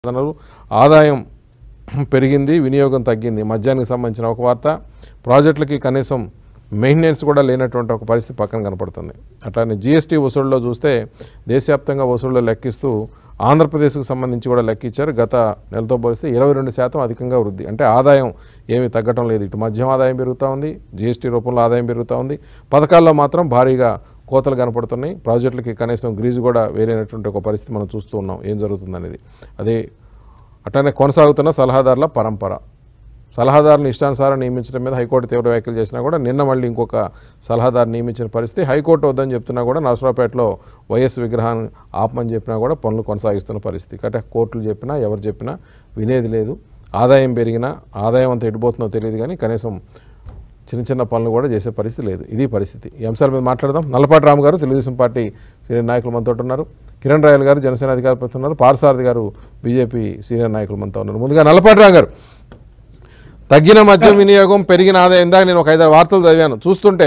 సాధనలు ఆదాయం పెరిగింది వినియోగం తగ్గింది మద్యానికి సంబంధించిన ఒక వార్త ప్రాజెక్టులకి కనీసం మెయింటెనెన్స్ కూడా లేనటువంటి ఒక పరిస్థితి పక్కన కనపడుతుంది అట్లానే జీఎస్టీ వసూళ్ళలో చూస్తే దేశవ్యాప్తంగా వసూళ్ళు లెక్కిస్తూ ఆంధ్రప్రదేశ్కు సంబంధించి కూడా లెక్కించారు గత నెలతో పోలిస్తే ఇరవై రెండు శాతం అధికంగా వృద్ధి అంటే ఆదాయం ఏమీ తగ్గటం లేదు ఇటు మద్యం ఆదాయం పెరుగుతూ ఉంది జీఎస్టీ రూపంలో ఆదాయం పెరుగుతూ ఉంది పథకాల్లో మాత్రం భారీగా కోతలు కనపడుతున్నాయి ప్రాజెక్టులకి కనీసం గ్రీజు కూడా వేరైనటువంటి ఒక పరిస్థితి మనం చూస్తూ ఉన్నాం ఏం జరుగుతుందనేది అదే అట్లానే కొనసాగుతున్న సలహాదారుల పరంపర సలహాదారుని ఇష్టానుసారం నియమించడం మీద హైకోర్టు తీవ్ర వ్యాఖ్యలు చేసినా కూడా నిన్న మళ్ళీ ఇంకొక సలహాదారు నియమించిన పరిస్థితి హైకోర్టు వద్దని చెప్తున్నా కూడా నరసరావుపేటలో వైఎస్ విగ్రహాన్ని ఆపమని చెప్పినా కూడా పనులు కొనసాగిస్తున్న పరిస్థితి కాబట్టి కోర్టులు చెప్పినా ఎవరు చెప్పినా వినేది లేదు ఆదాయం పెరిగినా ఆదాయం అంత ఎడిపోతుందో తెలియదు కానీ కనీసం చిన్న చిన్న పనులు కూడా చేసే పరిస్థితి లేదు ఇది పరిస్థితి ఈ అంశాల మీద మాట్లాడదాం నల్లపాటి రాము గారు తెలుగుదేశం పార్టీ సీనియర్ నాయకులు మనతో ఉన్నారు కిరణ్ రాయల్ గారు జనసేన అధికార ప్రతినిధి ఉన్నారు పార్సారథి గారు బీజేపీ సీనియర్ నాయకులు మనతో ఉన్నారు ముందుగా నల్లపాటి రాము గారు తగ్గిన మద్యం వినియోగం పెరిగిన ఆదాయం ఇందాక నేను ఒక ఐదారు వార్తలు చదివాను చూస్తుంటే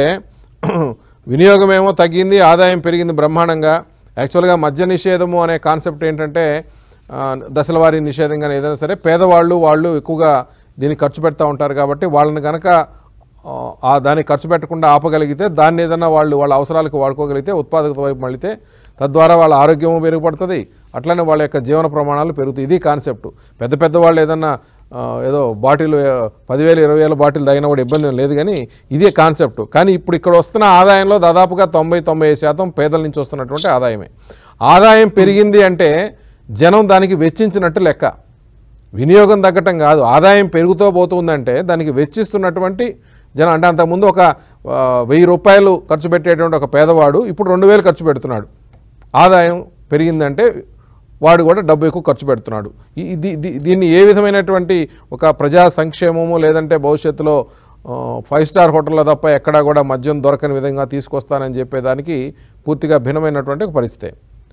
వినియోగం ఏమో తగ్గింది ఆదాయం పెరిగింది బ్రహ్మాండంగా యాక్చువల్గా మద్య నిషేధము అనే కాన్సెప్ట్ ఏంటంటే ఆ, దశల వారీ నిషేధం కానీ ఏదైనా సరే పేదవాళ్ళు వాళ్ళు ఎక్కువగా దీన్ని ఖర్చు పెడతా ఉంటారు కాబట్టి వాళ్ళని కనుక ఆ, ఆ దాన్ని ఖర్చు పెట్టకుండా ఆపగలిగితే దాన్ని ఏదైనా వాళ్ళు వాళ్ళ అవసరాలకు వాడుకోగలిగితే ఉత్పాదకత వైపు మళ్ళితే తద్వారా వాళ్ళ ఆరోగ్యం మెరుగుపడుతుంది అట్లనే వాళ్ళ యొక్క జీవన ప్రమాణాలు పెరుగుతాయి ఇది కాన్సెప్ట్ పెద్ద పెద్ద వాళ్ళు ఏదన్నా ఆ, ఏదో బాటిల్ ఆ, పదివేలు ఇరవై వేల బాటిల్ తాగినా కూడా ఇబ్బంది ఏం లేదు కానీ ఇదే కాన్సెప్ట్ కానీ ఇప్పుడు ఇక్కడ వస్తున్న ఆదాయంలో దాదాపుగా తొంభై తొంభై ఐదు శాతం పేదల నుంచి వస్తున్నటువంటి ఆదాయమే ఆదాయం పెరిగింది అంటే జనం దానికి వెచ్చించినట్టు లెక్క వినియోగం తగ్గటం కాదు ఆదాయం పెరుగుతూ పోతుందంటే దానికి వెచ్చిస్తున్నటువంటి జనం అంటే అంతకుముందు ఒక ఆ, వెయ్యి రూపాయలు ఖర్చు పెట్టేటువంటి ఒక పేదవాడు ఇప్పుడు రెండు వేలు ఖర్చు పెడుతున్నాడు ఆదాయం పెరిగిందంటే వాడు కూడా డబ్బు ఎక్కువ ఖర్చు పెడుతున్నాడు ఈ- ఇది దీ- దీన్ని ఏ విధమైనటువంటి ఒక ప్రజా సంక్షేమము లేదంటే భవిష్యత్తులో ఆ, ఫైవ్ స్టార్ హోటల్లో తప్ప ఎక్కడా కూడా మద్యం దొరకని విధంగా తీసుకొస్తానని చెప్పేదానికి పూర్తిగా భిన్నమైనటువంటి ఒక పరిస్థితి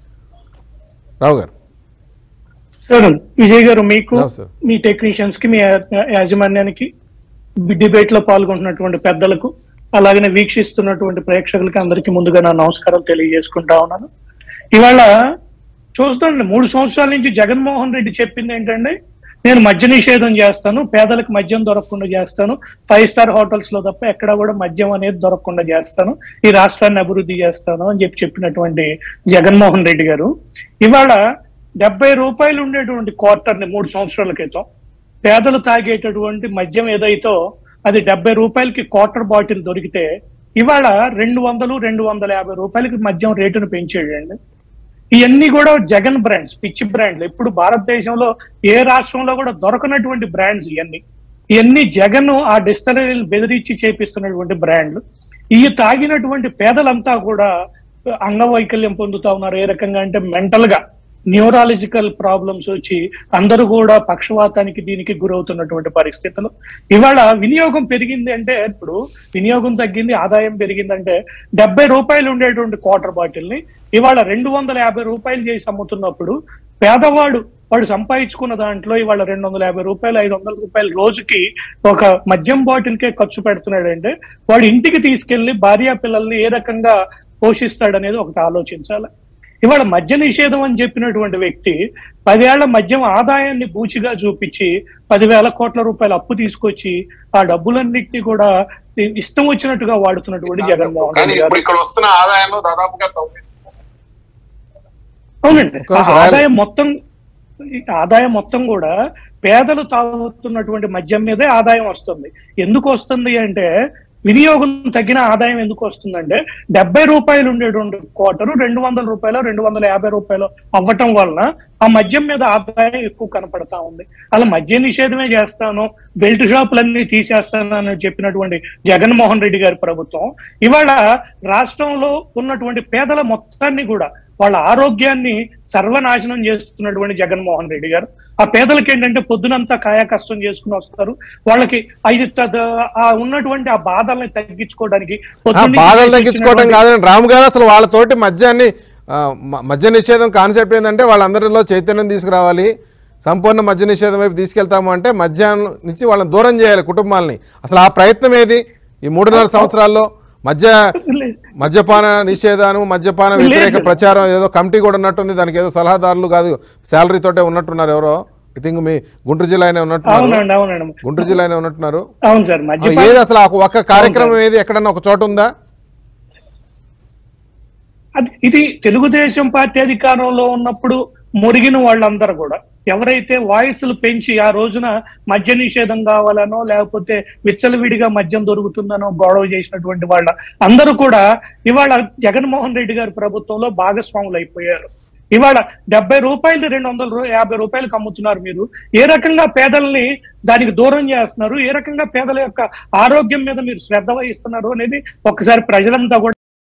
రావు గారు సార్ విజయ్ గారు మీకు No, sir. మీ టెక్నీషియన్స్ కి మీ యా- యాజమాన్యానికి డిబేట్ లో పాల్గొంటున్నటువంటి పెద్దలకు అలాగనే వీక్షిస్తున్నటువంటి ప్రేక్షకులకి అందరికీ ముందుగా నా నమస్కారం తెలియజేసుకుంటా ఉన్నాను ఇవాళ చూస్తాండి మూడు సంవత్సరాల నుంచి జగన్మోహన్ రెడ్డి చెప్పింది ఏంటంటే నేను మద్య నిషేధం చేస్తాను పేదలకు మద్యం దొరకకుండా చేస్తాను ఫైవ్ స్టార్ హోటల్స్ లో తప్ప ఎక్కడా కూడా మద్యం అనేది దొరకకుండా చేస్తాను ఈ రాష్ట్రాన్ని అభివృద్ధి చేస్తాను అని చెప్పి చెప్పినటువంటి జగన్మోహన్ రెడ్డి గారు ఇవాళ డెబ్బై రూపాయలు ఉండేటువంటి క్వార్టర్ ని మూడు సంవత్సరాల క్రితం పేదలు తాగేటటువంటి మద్యం ఏదైతో అది డెబ్బై రూపాయలకి క్వార్టర్ బాటిల్ దొరికితే ఇవాళ రెండు వందలు రెండు వందల యాభై రూపాయలకి మద్యం రేటును పెంచేయండి ఇవన్నీ కూడా జగన్ బ్రాండ్స్ పిచ్చి బ్రాండ్లు ఇప్పుడు భారతదేశంలో ఏ రాష్ట్రంలో కూడా దొరకనటువంటి బ్రాండ్స్ ఇవన్నీ ఇవన్నీ జగన్ ఆ డిస్టలరీలు బెదిరించి చేపిస్తున్నటువంటి బ్రాండ్లు ఇవి తాగినటువంటి పేదలంతా కూడా అంగవైకల్యం పొందుతా ఉన్నారు ఏ రకంగా అంటే మెంటల్ గా న్యూరాలజికల్ ప్రాబ్లమ్స్ వచ్చి అందరూ కూడా పక్షవాతానికి దీనికి గురవుతున్నటువంటి పరిస్థితులు ఇవాళ వినియోగం పెరిగింది అంటే ఇప్పుడు వినియోగం తగ్గింది ఆదాయం పెరిగిందంటే డెబ్బై రూపాయలు ఉండేటువంటి క్వార్టర్ బాటిల్ ని ఇవాళ రెండు వందల యాభై రూపాయలు చేసి అమ్ముతున్నప్పుడు పేదవాడు వాడు సంపాదించుకున్న దాంట్లో ఇవాళ రెండు వందల యాభై రూపాయలు ఐదు వందల రూపాయలు రోజుకి ఒక మద్యం బాటిల్ కే ఖర్చు పెడుతున్నాడంటే వాడు ఇంటికి తీసుకెళ్లి భార్య పిల్లల్ని ఏ రకంగా పోషిస్తాడనేది ఒకటి ఆలోచించాలి ఇవాళ మద్య నిషేధం అని చెప్పినటువంటి వ్యక్తి పదేళ్ల మద్యం ఆదాయాన్ని బూచిగా చూపించి పదివేల కోట్ల రూపాయల అప్పు తీసుకొచ్చి ఆ డబ్బులన్నింటినీ కూడా ఇష్టం వచ్చినట్టుగా వాడుతున్నటువంటి జగన్మోహన్ కానీ రెడ్డి గారు ఇప్పుడు ఇక్కడ వస్తున్న ఆదాయంలో దాదాపుగా తొంభై అవునండి ఒక్క నిమిషం, ఆ రాయల్. ఆదాయం మొత్తం ఈ ఆదాయం మొత్తం కూడా పేదలు తాగుతున్నటువంటి మద్యం మీదే ఆదాయం వస్తుంది ఎందుకు వస్తుంది అంటే వినియోగం తగ్గిన ఆదాయం ఎందుకు వస్తుందంటే డెబ్బై రూపాయలు ఉండేటువంటి క్వార్టరు రెండు వందల రూపాయలు రెండు వందల యాభై రూపాయలు అవ్వటం వలన ఆ మద్యం మీద ఆదాయం ఎక్కువ కనపడతా ఉంది అలా మద్య నిషేధమే చేస్తాను బెల్ట్ షాపులన్నీ తీసేస్తాను అని చెప్పినటువంటి జగన్మోహన్ రెడ్డి గారి ప్రభుత్వం ఇవాళ రాష్ట్రంలో ఉన్నటువంటి పేదల మొత్తాన్ని కూడా వాళ్ళ ఆరోగ్యాన్ని సర్వనాశనం చేస్తున్నటువంటి జగన్మోహన్ రెడ్డి గారు ఆ పేదలకి ఏంటంటే పొద్దునంతా కాయా కష్టం చేసుకుని వస్తారు వాళ్ళకి ఐదు త- ఆ ఉన్నటువంటి ఆ బాధల్ని తగ్గించుకోవడానికి ఆ, పొద్దున్నే బాధలు తగ్గించుకోవడం ఇచ్చినటువంటి- కాదని రాము గారు అసలు వాళ్ళతోటి మద్యాన్ని ఆ, మ- మద్య నిషేధం కాన్సెప్ట్ ఏంటంటే వాళ్ళందరిలో చైతన్యం తీసుకురావాలి సంపూర్ణ మద్య నిషేధం వైపు తీసుకెళ్తాము అంటే మద్యాన్ని నుంచి వాళ్ళని దూరం చేయాలి కుటుంబాలని అసలు ఆ ప్రయత్నం ఏది ఈ మూడున్నర సంవత్సరాల్లో మద్య మద్యపాన నిషేధాన్ని మద్యపాన వ్యతిరేక లేదు. ప్రచారం ఏదో కమిటీ కూడా ఉన్నట్టుంది దానికి ఏదో సలహాదారులు కాదు శాలరీ తోటే ఉన్నట్టున్నారు ఎవరో ఐ థింక్ మీ గుంటూరు జిల్లానే ఉన్నట్టున్నారు అవునండి అవునండి గుంటూరు జిల్లానే ఉన్నట్టున్నారు అవును సార్ ఆ, మద్యపాన ఏది అసలు ఆ ఒక్క కార్యక్రమం ఏది ఎక్కడన్నా ఒక చోట ఉందా అది ఇది తెలుగుదేశం పార్టీ అధికారంలో ఉన్నప్పుడు మురిగిన వాళ్ళందరూ కూడా ఎవరైతే వాయిస్లు పెంచి ఆ రోజున మద్య నిషేధం కావాలనో లేకపోతే విచ్చలవిడిగా మద్యం దొరుకుతుందనో గొడవ చేసినటువంటి వాళ్ళ అందరూ కూడా ఇవాళ జగన్మోహన్ రెడ్డి గారి ప్రభుత్వంలో భాగస్వాములు అయిపోయారు ఇవాళ డెబ్బై రూపాయలు రెండు వందల రూ- యాభై రూపాయలకు అమ్ముతున్నారు మీరు ఏ రకంగా పేదల్ని దానికి దూరం చేస్తున్నారు ఏ రకంగా పేదల యొక్క ఆరోగ్యం మీద మీరు శ్రద్ధ వహిస్తున్నారు అనేది ఒకసారి ప్రజలంతా కూడా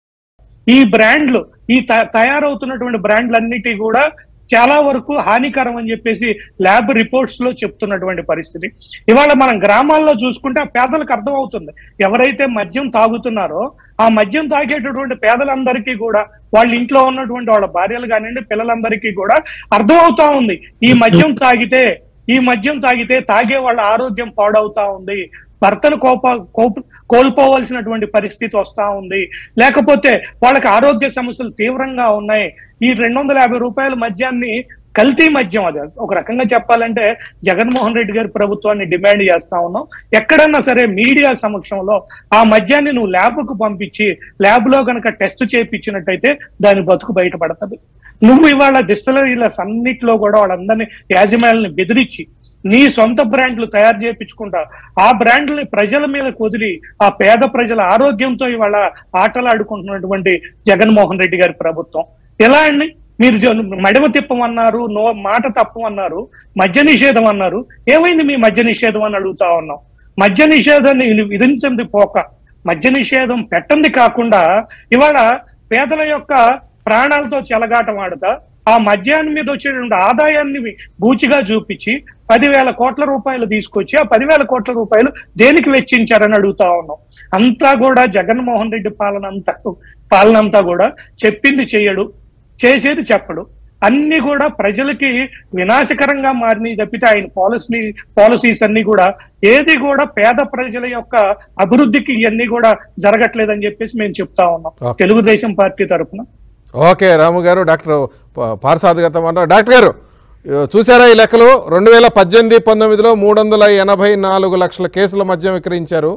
ఈ బ్రాండ్లు ఈ త- తయారవుతున్నటువంటి బ్రాండ్లన్నిటి కూడా చాలా వరకు హానికరం అని చెప్పేసి ల్యాబ్ రిపోర్ట్స్ లో చెప్తున్నటువంటి పరిస్థితి ఇవాళ మనం గ్రామాల్లో చూసుకుంటే ఆ పేదలకు అర్థమవుతుంది ఎవరైతే మద్యం తాగుతున్నారో ఆ మద్యం తాగేటటువంటి పేదలందరికీ కూడా వాళ్ళ ఇంట్లో ఉన్నటువంటి వాళ్ళ భార్యలు కానివ్వండి పిల్లలందరికీ కూడా అర్థమవుతా ఉంది ఈ మద్యం తాగితే ఈ మద్యం తాగితే తాగే వాళ్ళ ఆరోగ్యం పాడవుతా ఉంది భర్తను కోప కోప కోల్పోవలసినటువంటి పరిస్థితి వస్తా ఉంది లేకపోతే వాళ్ళకి ఆరోగ్య సమస్యలు తీవ్రంగా ఉన్నాయి ఈ రెండు వందల యాభై రూపాయల మద్యాన్ని కల్తీ మద్యం అది ఒక రకంగా చెప్పాలంటే జగన్మోహన్ రెడ్డి గారి ప్రభుత్వాన్ని డిమాండ్ చేస్తా ఉన్నాం ఎక్కడన్నా సరే మీడియా సమక్షంలో ఆ మద్యాన్ని నువ్వు ల్యాబ్కు పంపించి ల్యాబ్ లో గనక టెస్ట్ చేయించినట్టయితే దాని బతుకు బయటపడుతుంది నువ్వు ఇవాళ డిస్టిలరీల అన్నిట్లో కూడా వాళ్ళందరినీ యాజమాన్యాలను బెదిరించి నీ సొంత బ్రాండ్లు తయారు చేయించుకుంటా ఆ బ్రాండ్లని ప్రజల మీద కుదిరి ఆ పేద ప్రజల ఆరోగ్యంతో ఇవాళ ఆటలాడుకుంటున్నటువంటి జగన్మోహన్ రెడ్డి గారి ప్రభుత్వం ఎలా అండి మీరు జ- మడిమ తిప్పమన్నారు నో మాట తప్పమన్నారు మద్య నిషేధం అన్నారు ఏమైంది మీ మద్య నిషేధం అని అడుగుతా ఉన్నాం మద్య నిషేధాన్ని విని- విధించింది పోక మద్య నిషేధం పెట్టంది కాకుండా ఇవాళ పేదల యొక్క ప్రాణాలతో చెలగాటం ఆడుతా ఆ మద్యాన్ని మీద వచ్చేటువంటి ఆదాయాన్ని బూచిగా చూపించి పదివేల కోట్ల రూపాయలు తీసుకొచ్చి ఆ పదివేల కోట్ల రూపాయలు దేనికి వెచ్చించారని అడుగుతా ఉన్నాం అంతా కూడా జగన్మోహన్ రెడ్డి పాలన అంతా పాలన అంతా కూడా చెప్పింది చేయడు చేసేది చెప్పడు అన్ని కూడా ప్రజలకి వినాశకరంగా మారినాయి తప్పితే ఆయన పాలసీ పాలసీస్ అన్ని కూడా ఏది కూడా పేద ప్రజల యొక్క అభివృద్ధికి ఇవన్నీ కూడా జరగట్లేదని చెప్పేసి మేము చెప్తా ఉన్నాం Okay. తెలుగుదేశం పార్టీ తరఫున ఓకే రాము గారు డాక్టర్ ప- పార్సాద్ గతం అంటారు డాక్టర్ గారు ఇ- చూసారా ఈ లెక్కలు రెండు వేల పద్దెనిమిది పంతొమ్మిదిలో మూడు వందల ఎనభై నాలుగు లక్షల కేసుల మద్యం విక్రయించారు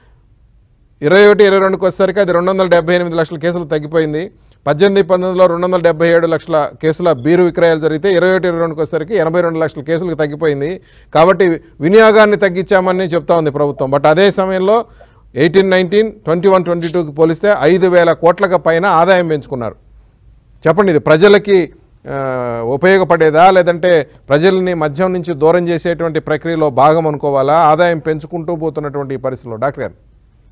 ఇరవై ఒకటి ఇరవై రెండుకి వచ్చేసరికి అది రెండు వందల డెబ్బై ఎనిమిది లక్షల కేసులు తగ్గిపోయింది పద్దెనిమిది పంతొమ్మిదిలో రెండు వందల డెబ్బై ఏడు లక్షల కేసుల బీరు విక్రయాలు జరిగితే ఇరవై ఒకటి ఇరవై రెండుకి వచ్చేసరికి ఎనభై రెండు లక్షల కేసులకు తగ్గిపోయింది కాబట్టి వినియోగాన్ని తగ్గించామని చెప్తా ఉంది ప్రభుత్వం బట్ అదే సమయంలో eighteen nineteen twenty one twenty టూకి పోలిస్తే ఐదు వేల కోట్లకు పైన ఆదాయం పెంచుకున్నారు చెప్పండి ఇది ప్రజలకి ఆ, ఉపయోగపడేదా లేదంటే ప్రజల్ని మద్యం నుంచి దూరం చేసేటువంటి ప్రక్రియలో భాగం అనుకోవాలా ఆదాయం పెంచుకుంటూ పోతున్నటువంటి ఈ పరిస్థితిలో డాక్టర్ గారు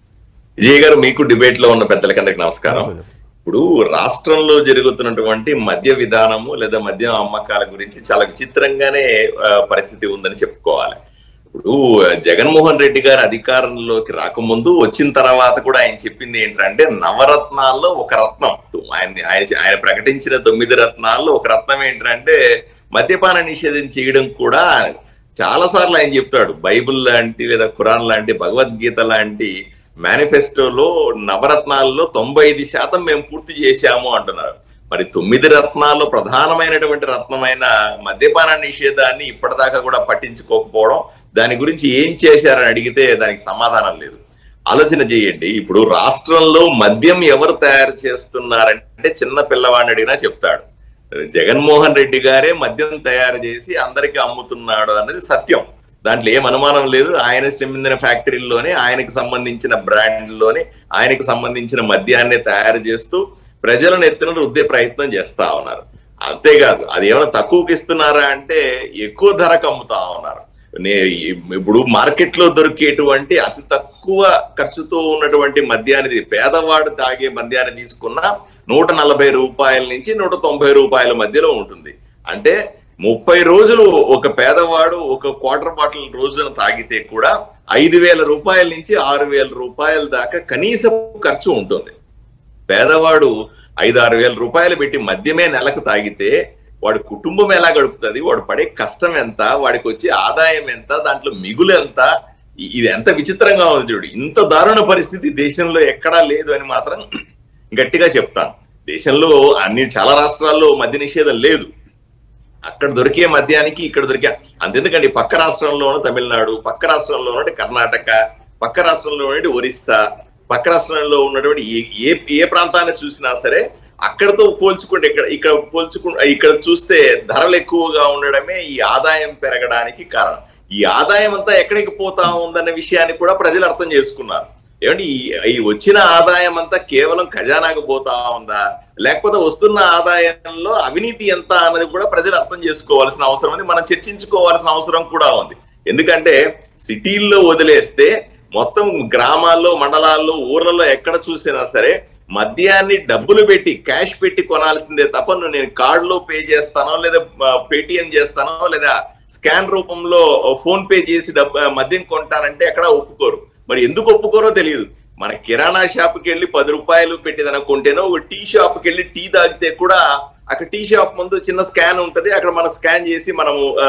విజయ్ గారు మీకు డిబేట్ లో ఉన్న పెద్దలకందరికి నమస్కారం ఇప్పుడు రాష్ట్రంలో జరుగుతున్నటువంటి మద్య విధానము లేదా మద్యం అమ్మకాల గురించి చాలా విచిత్రంగానే ఆ, పరిస్థితి ఉందని చెప్పుకోవాలి ఇప్పుడు జగన్మోహన్ రెడ్డి గారు అధికారంలోకి రాకముందు వచ్చిన తర్వాత కూడా ఆయన చెప్పింది ఏంటంటే నవరత్నాల్లో ఒక రత్నం ఆయన ఆయన ఆయన ప్రకటించిన తొమ్మిది రత్నాల్లో ఒక రత్నం ఏంటంటే మద్యపాన నిషేధం చేయడం కూడా చాలా సార్లు ఆయన చెప్తాడు బైబిల్ లాంటి లేదా ఖురాన్ లాంటి భగవద్గీత లాంటి మేనిఫెస్టోలో నవరత్నాల్లో తొంభై ఐదు శాతం మేము పూర్తి చేశాము అంటున్నారు మరి తొమ్మిది రత్నాల్లో ప్రధానమైనటువంటి రత్నమైన మద్యపాన నిషేధాన్ని ఇప్పటిదాకా కూడా పట్టించుకోకపోవడం దాని గురించి ఏం చేశారని అడిగితే దానికి సమాధానం లేదు ఆలోచన చేయండి ఇప్పుడు రాష్ట్రంలో మద్యం ఎవరు తయారు చేస్తున్నారంటే చిన్న పిల్లవాడిని అడిగినా చెప్తాడు జగన్మోహన్ రెడ్డి గారే మద్యం తయారు చేసి అందరికి అమ్ముతున్నాడు అన్నది సత్యం దాంట్లో ఏం అనుమానం లేదు ఆయన చెందిన ఫ్యాక్టరీల్లోనే ఆయనకు సంబంధించిన బ్రాండ్లోనే ఆయనకు సంబంధించిన మద్యాన్ని తయారు చేస్తూ ప్రజలను ఎత్తున రుద్దే ప్రయత్నం చేస్తా ఉన్నారు అంతేకాదు అది ఏమైనా తక్కువకి ఇస్తున్నారా అంటే ఎక్కువ ధరకు అమ్ముతా ఉన్నారు నే- ఇప్పుడు మార్కెట్ లో దొరికేటువంటి అతి తక్కువ ఖర్చుతో ఉన్నటువంటి మద్యాన్ని పేదవాడు తాగే మద్యాన్ని తీసుకున్న నూట నలభై రూపాయల నుంచి నూట తొంభై రూపాయల మధ్యలో ఉంటుంది అంటే ముప్పై రోజులు ఒక పేదవాడు ఒక క్వార్టర్ బాటిల్ రోజున తాగితే కూడా ఐదు వేల రూపాయల నుంచి ఆరు వేల రూపాయల దాకా కనీస ఖర్చు ఉంటుంది పేదవాడు ఐదు ఆరు వేల రూపాయలు పెట్టి మద్యమే నెలకు తాగితే వాడి కుటుంబం ఎలా గడుపుతుంది వాడు పడే కష్టం ఎంత వాడికి వచ్చే ఆదాయం ఎంత దాంట్లో మిగులు ఎంత ఇ- ఇది ఎంత విచిత్రంగా ఉంది చూడు ఇంత దారుణ పరిస్థితి దేశంలో ఎక్కడా లేదు అని మాత్రం గట్టిగా చెప్తాను దేశంలో అన్ని చాలా రాష్ట్రాల్లో మద్య నిషేధం లేదు అక్కడ దొరికే మద్యానికి ఇక్కడ దొరికే అంతెందుకండి పక్క రాష్ట్రంలోనూ తమిళనాడు పక్క రాష్ట్రంలో ఉన్నటువంటి కర్ణాటక పక్క రాష్ట్రంలో ఉన్నటువంటి ఒరిస్సా పక్క రాష్ట్రంలో ఉన్నటువంటి ఏ- ఏ ఏ ప్రాంతాన్ని చూసినా సరే అక్కడతో పోల్చుకుంటే ఇక్కడ ఇక్కడ పోల్చుకు ఇక్కడ చూస్తే ధరలు ఎక్కువగా ఉండడమే ఈ ఆదాయం పెరగడానికి కారణం ఈ ఆదాయం అంతా ఎక్కడికి పోతా ఉందన్న విషయాన్ని కూడా ప్రజలు అర్థం చేసుకున్నారు ఏమంటే ఈ ఈ వచ్చిన ఆదాయం అంతా కేవలం ఖజానాకు పోతా ఉందా లేకపోతే వస్తున్న ఆదాయంలో అవినీతి ఎంత అన్నది కూడా ప్రజలు అర్థం చేసుకోవాల్సిన అవసరం ఉంది మనం చర్చించుకోవాల్సిన అవసరం కూడా ఉంది ఎందుకంటే సిటీల్లో వదిలేస్తే మొత్తం గ్రామాల్లో మండలాల్లో ఊర్లలో ఎక్కడ చూసినా సరే మద్యాన్ని డబ్బులు పెట్టి క్యాష్ పెట్టి కొనాల్సిందే తప్ప నువ్వు నేను కార్డులో పే చేస్తానో లేదా పేటిఎం చేస్తానో లేదా స్కాన్ రూపంలో ఫోన్ పే చేసి డబ్బు మద్యం కొంటానంటే ఎక్కడ ఒప్పుకోరు మరి ఎందుకు ఒప్పుకోరో తెలియదు మన కిరాణా షాప్కి వెళ్ళి పది రూపాయలు పెట్టి ఏదైనా కొంటేనో ఒక టీ షాప్కి వెళ్ళి టీ తాగితే కూడా అక్కడ టీ షాప్ ముందు చిన్న స్కాన్ ఉంటది అక్కడ మనం స్కాన్ చేసి మనము ఆ,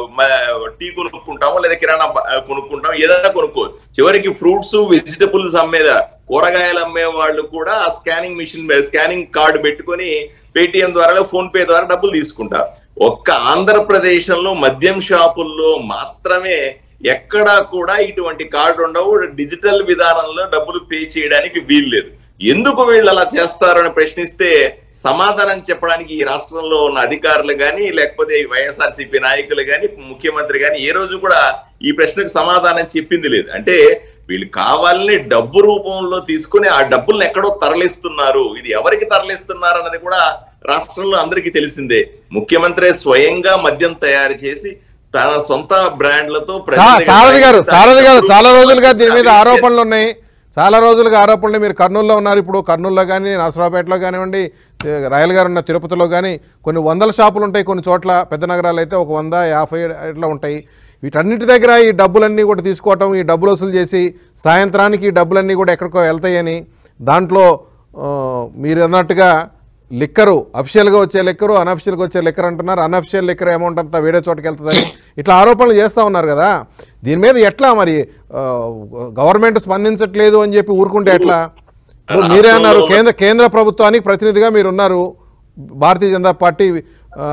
మ- టీ కొనుక్కుంటాము లేదా కిరాణా బ- కొనుక్కుంటాం ఏదైనా కొనుక్కోవచ్చు చివరికి ఫ్రూట్స్ వెజిటబుల్స్ అమ్మేదా కూరగాయలు అమ్మే వాళ్ళు కూడా ఆ స్కానింగ్ మిషన్ స్కానింగ్ కార్డు పెట్టుకొని పేటిఎం ద్వారా ఫోన్ పే ద్వారా డబ్బులు తీసుకుంటారు ఒక్క ఆంధ్రప్రదేశ్ లో మద్యం షాపుల్లో మాత్రమే ఎక్కడా కూడా ఇటువంటి కార్డు ఉండవు డిజిటల్ విధానంలో డబ్బులు పే చేయడానికి వీల్లేదు ఎందుకు వీళ్ళు అలా చేస్తారని ప్రశ్నిస్తే సమాధానం చెప్పడానికి ఈ రాష్ట్రంలో ఉన్న అధికారులు కానీ లేకపోతే వైఎస్ఆర్సీపీ నాయకులు కానీ ముఖ్యమంత్రి కానీ ఏ రోజు కూడా ఈ ప్రశ్నకు సమాధానం చెప్పింది లేదు అంటే వీళ్ళు కావాలని డబ్బు రూపంలో తీసుకుని ఆ డబ్బుల్ని ఎక్కడో తరలిస్తున్నారు ఇది ఎవరికి తరలిస్తున్నారు అన్నది కూడా రాష్ట్రంలో అందరికీ తెలిసిందే ముఖ్యమంత్రి స్వయంగా మద్యం తయారు చేసి తన సొంత బ్రాండ్లతో సా- సారథి గారు సారథి గారు చాలా రోజులుగా దీని మీద అభివృద్ధి ఆరోపణలు ఉన్నాయి చాలా రోజులుగా ఆరోపణలు మీరు కర్నూలులో ఉన్నారు ఇప్పుడు కర్నూలులో కానీ నరసరావుపేటలో కానివ్వండి తి- రాయల్ గారు ఉన్న తిరుపతిలో కానీ కొన్ని వందల షాపులు ఉంటాయి కొన్ని చోట్ల పెద్ద నగరాలు అయితే ఒక వంద యాభై ఇట్లా ఉంటాయి వీటన్నిటి దగ్గర ఈ డబ్బులన్నీ కూడా తీసుకోవటం ఈ డబ్బులు వసూలు చేసి సాయంత్రానికి ఈ డబ్బులన్నీ కూడా ఎక్కడికో వెళ్తాయని దాంట్లో ఆ, మీరు అన్నట్టుగా లిక్కరు అఫిషియల్గా వచ్చే లిక్కరు అన్అఫిషియల్గా వచ్చే లిక్కర్ అంటున్నారు అన్అఫిషియల్ లిక్కర్ అమౌంట్ అంతా వేరే చోటుకి వెళ్తుందని ఇట్లా ఆరోపణలు చేస్తూ ఉన్నారు కదా దీని మీద ఎట్లా మరి ఆ, గవర్నమెంట్ స్పందించట్లేదు అని చెప్పి ఊరుకుంటే ఎట్లా ఇప్పుడు మీరే అన్నారు కేంద్ర కేంద్ర ప్రభుత్వానికి ప్రతినిధిగా మీరు ఉన్నారు భారతీయ జనతా పార్టీ ఆ,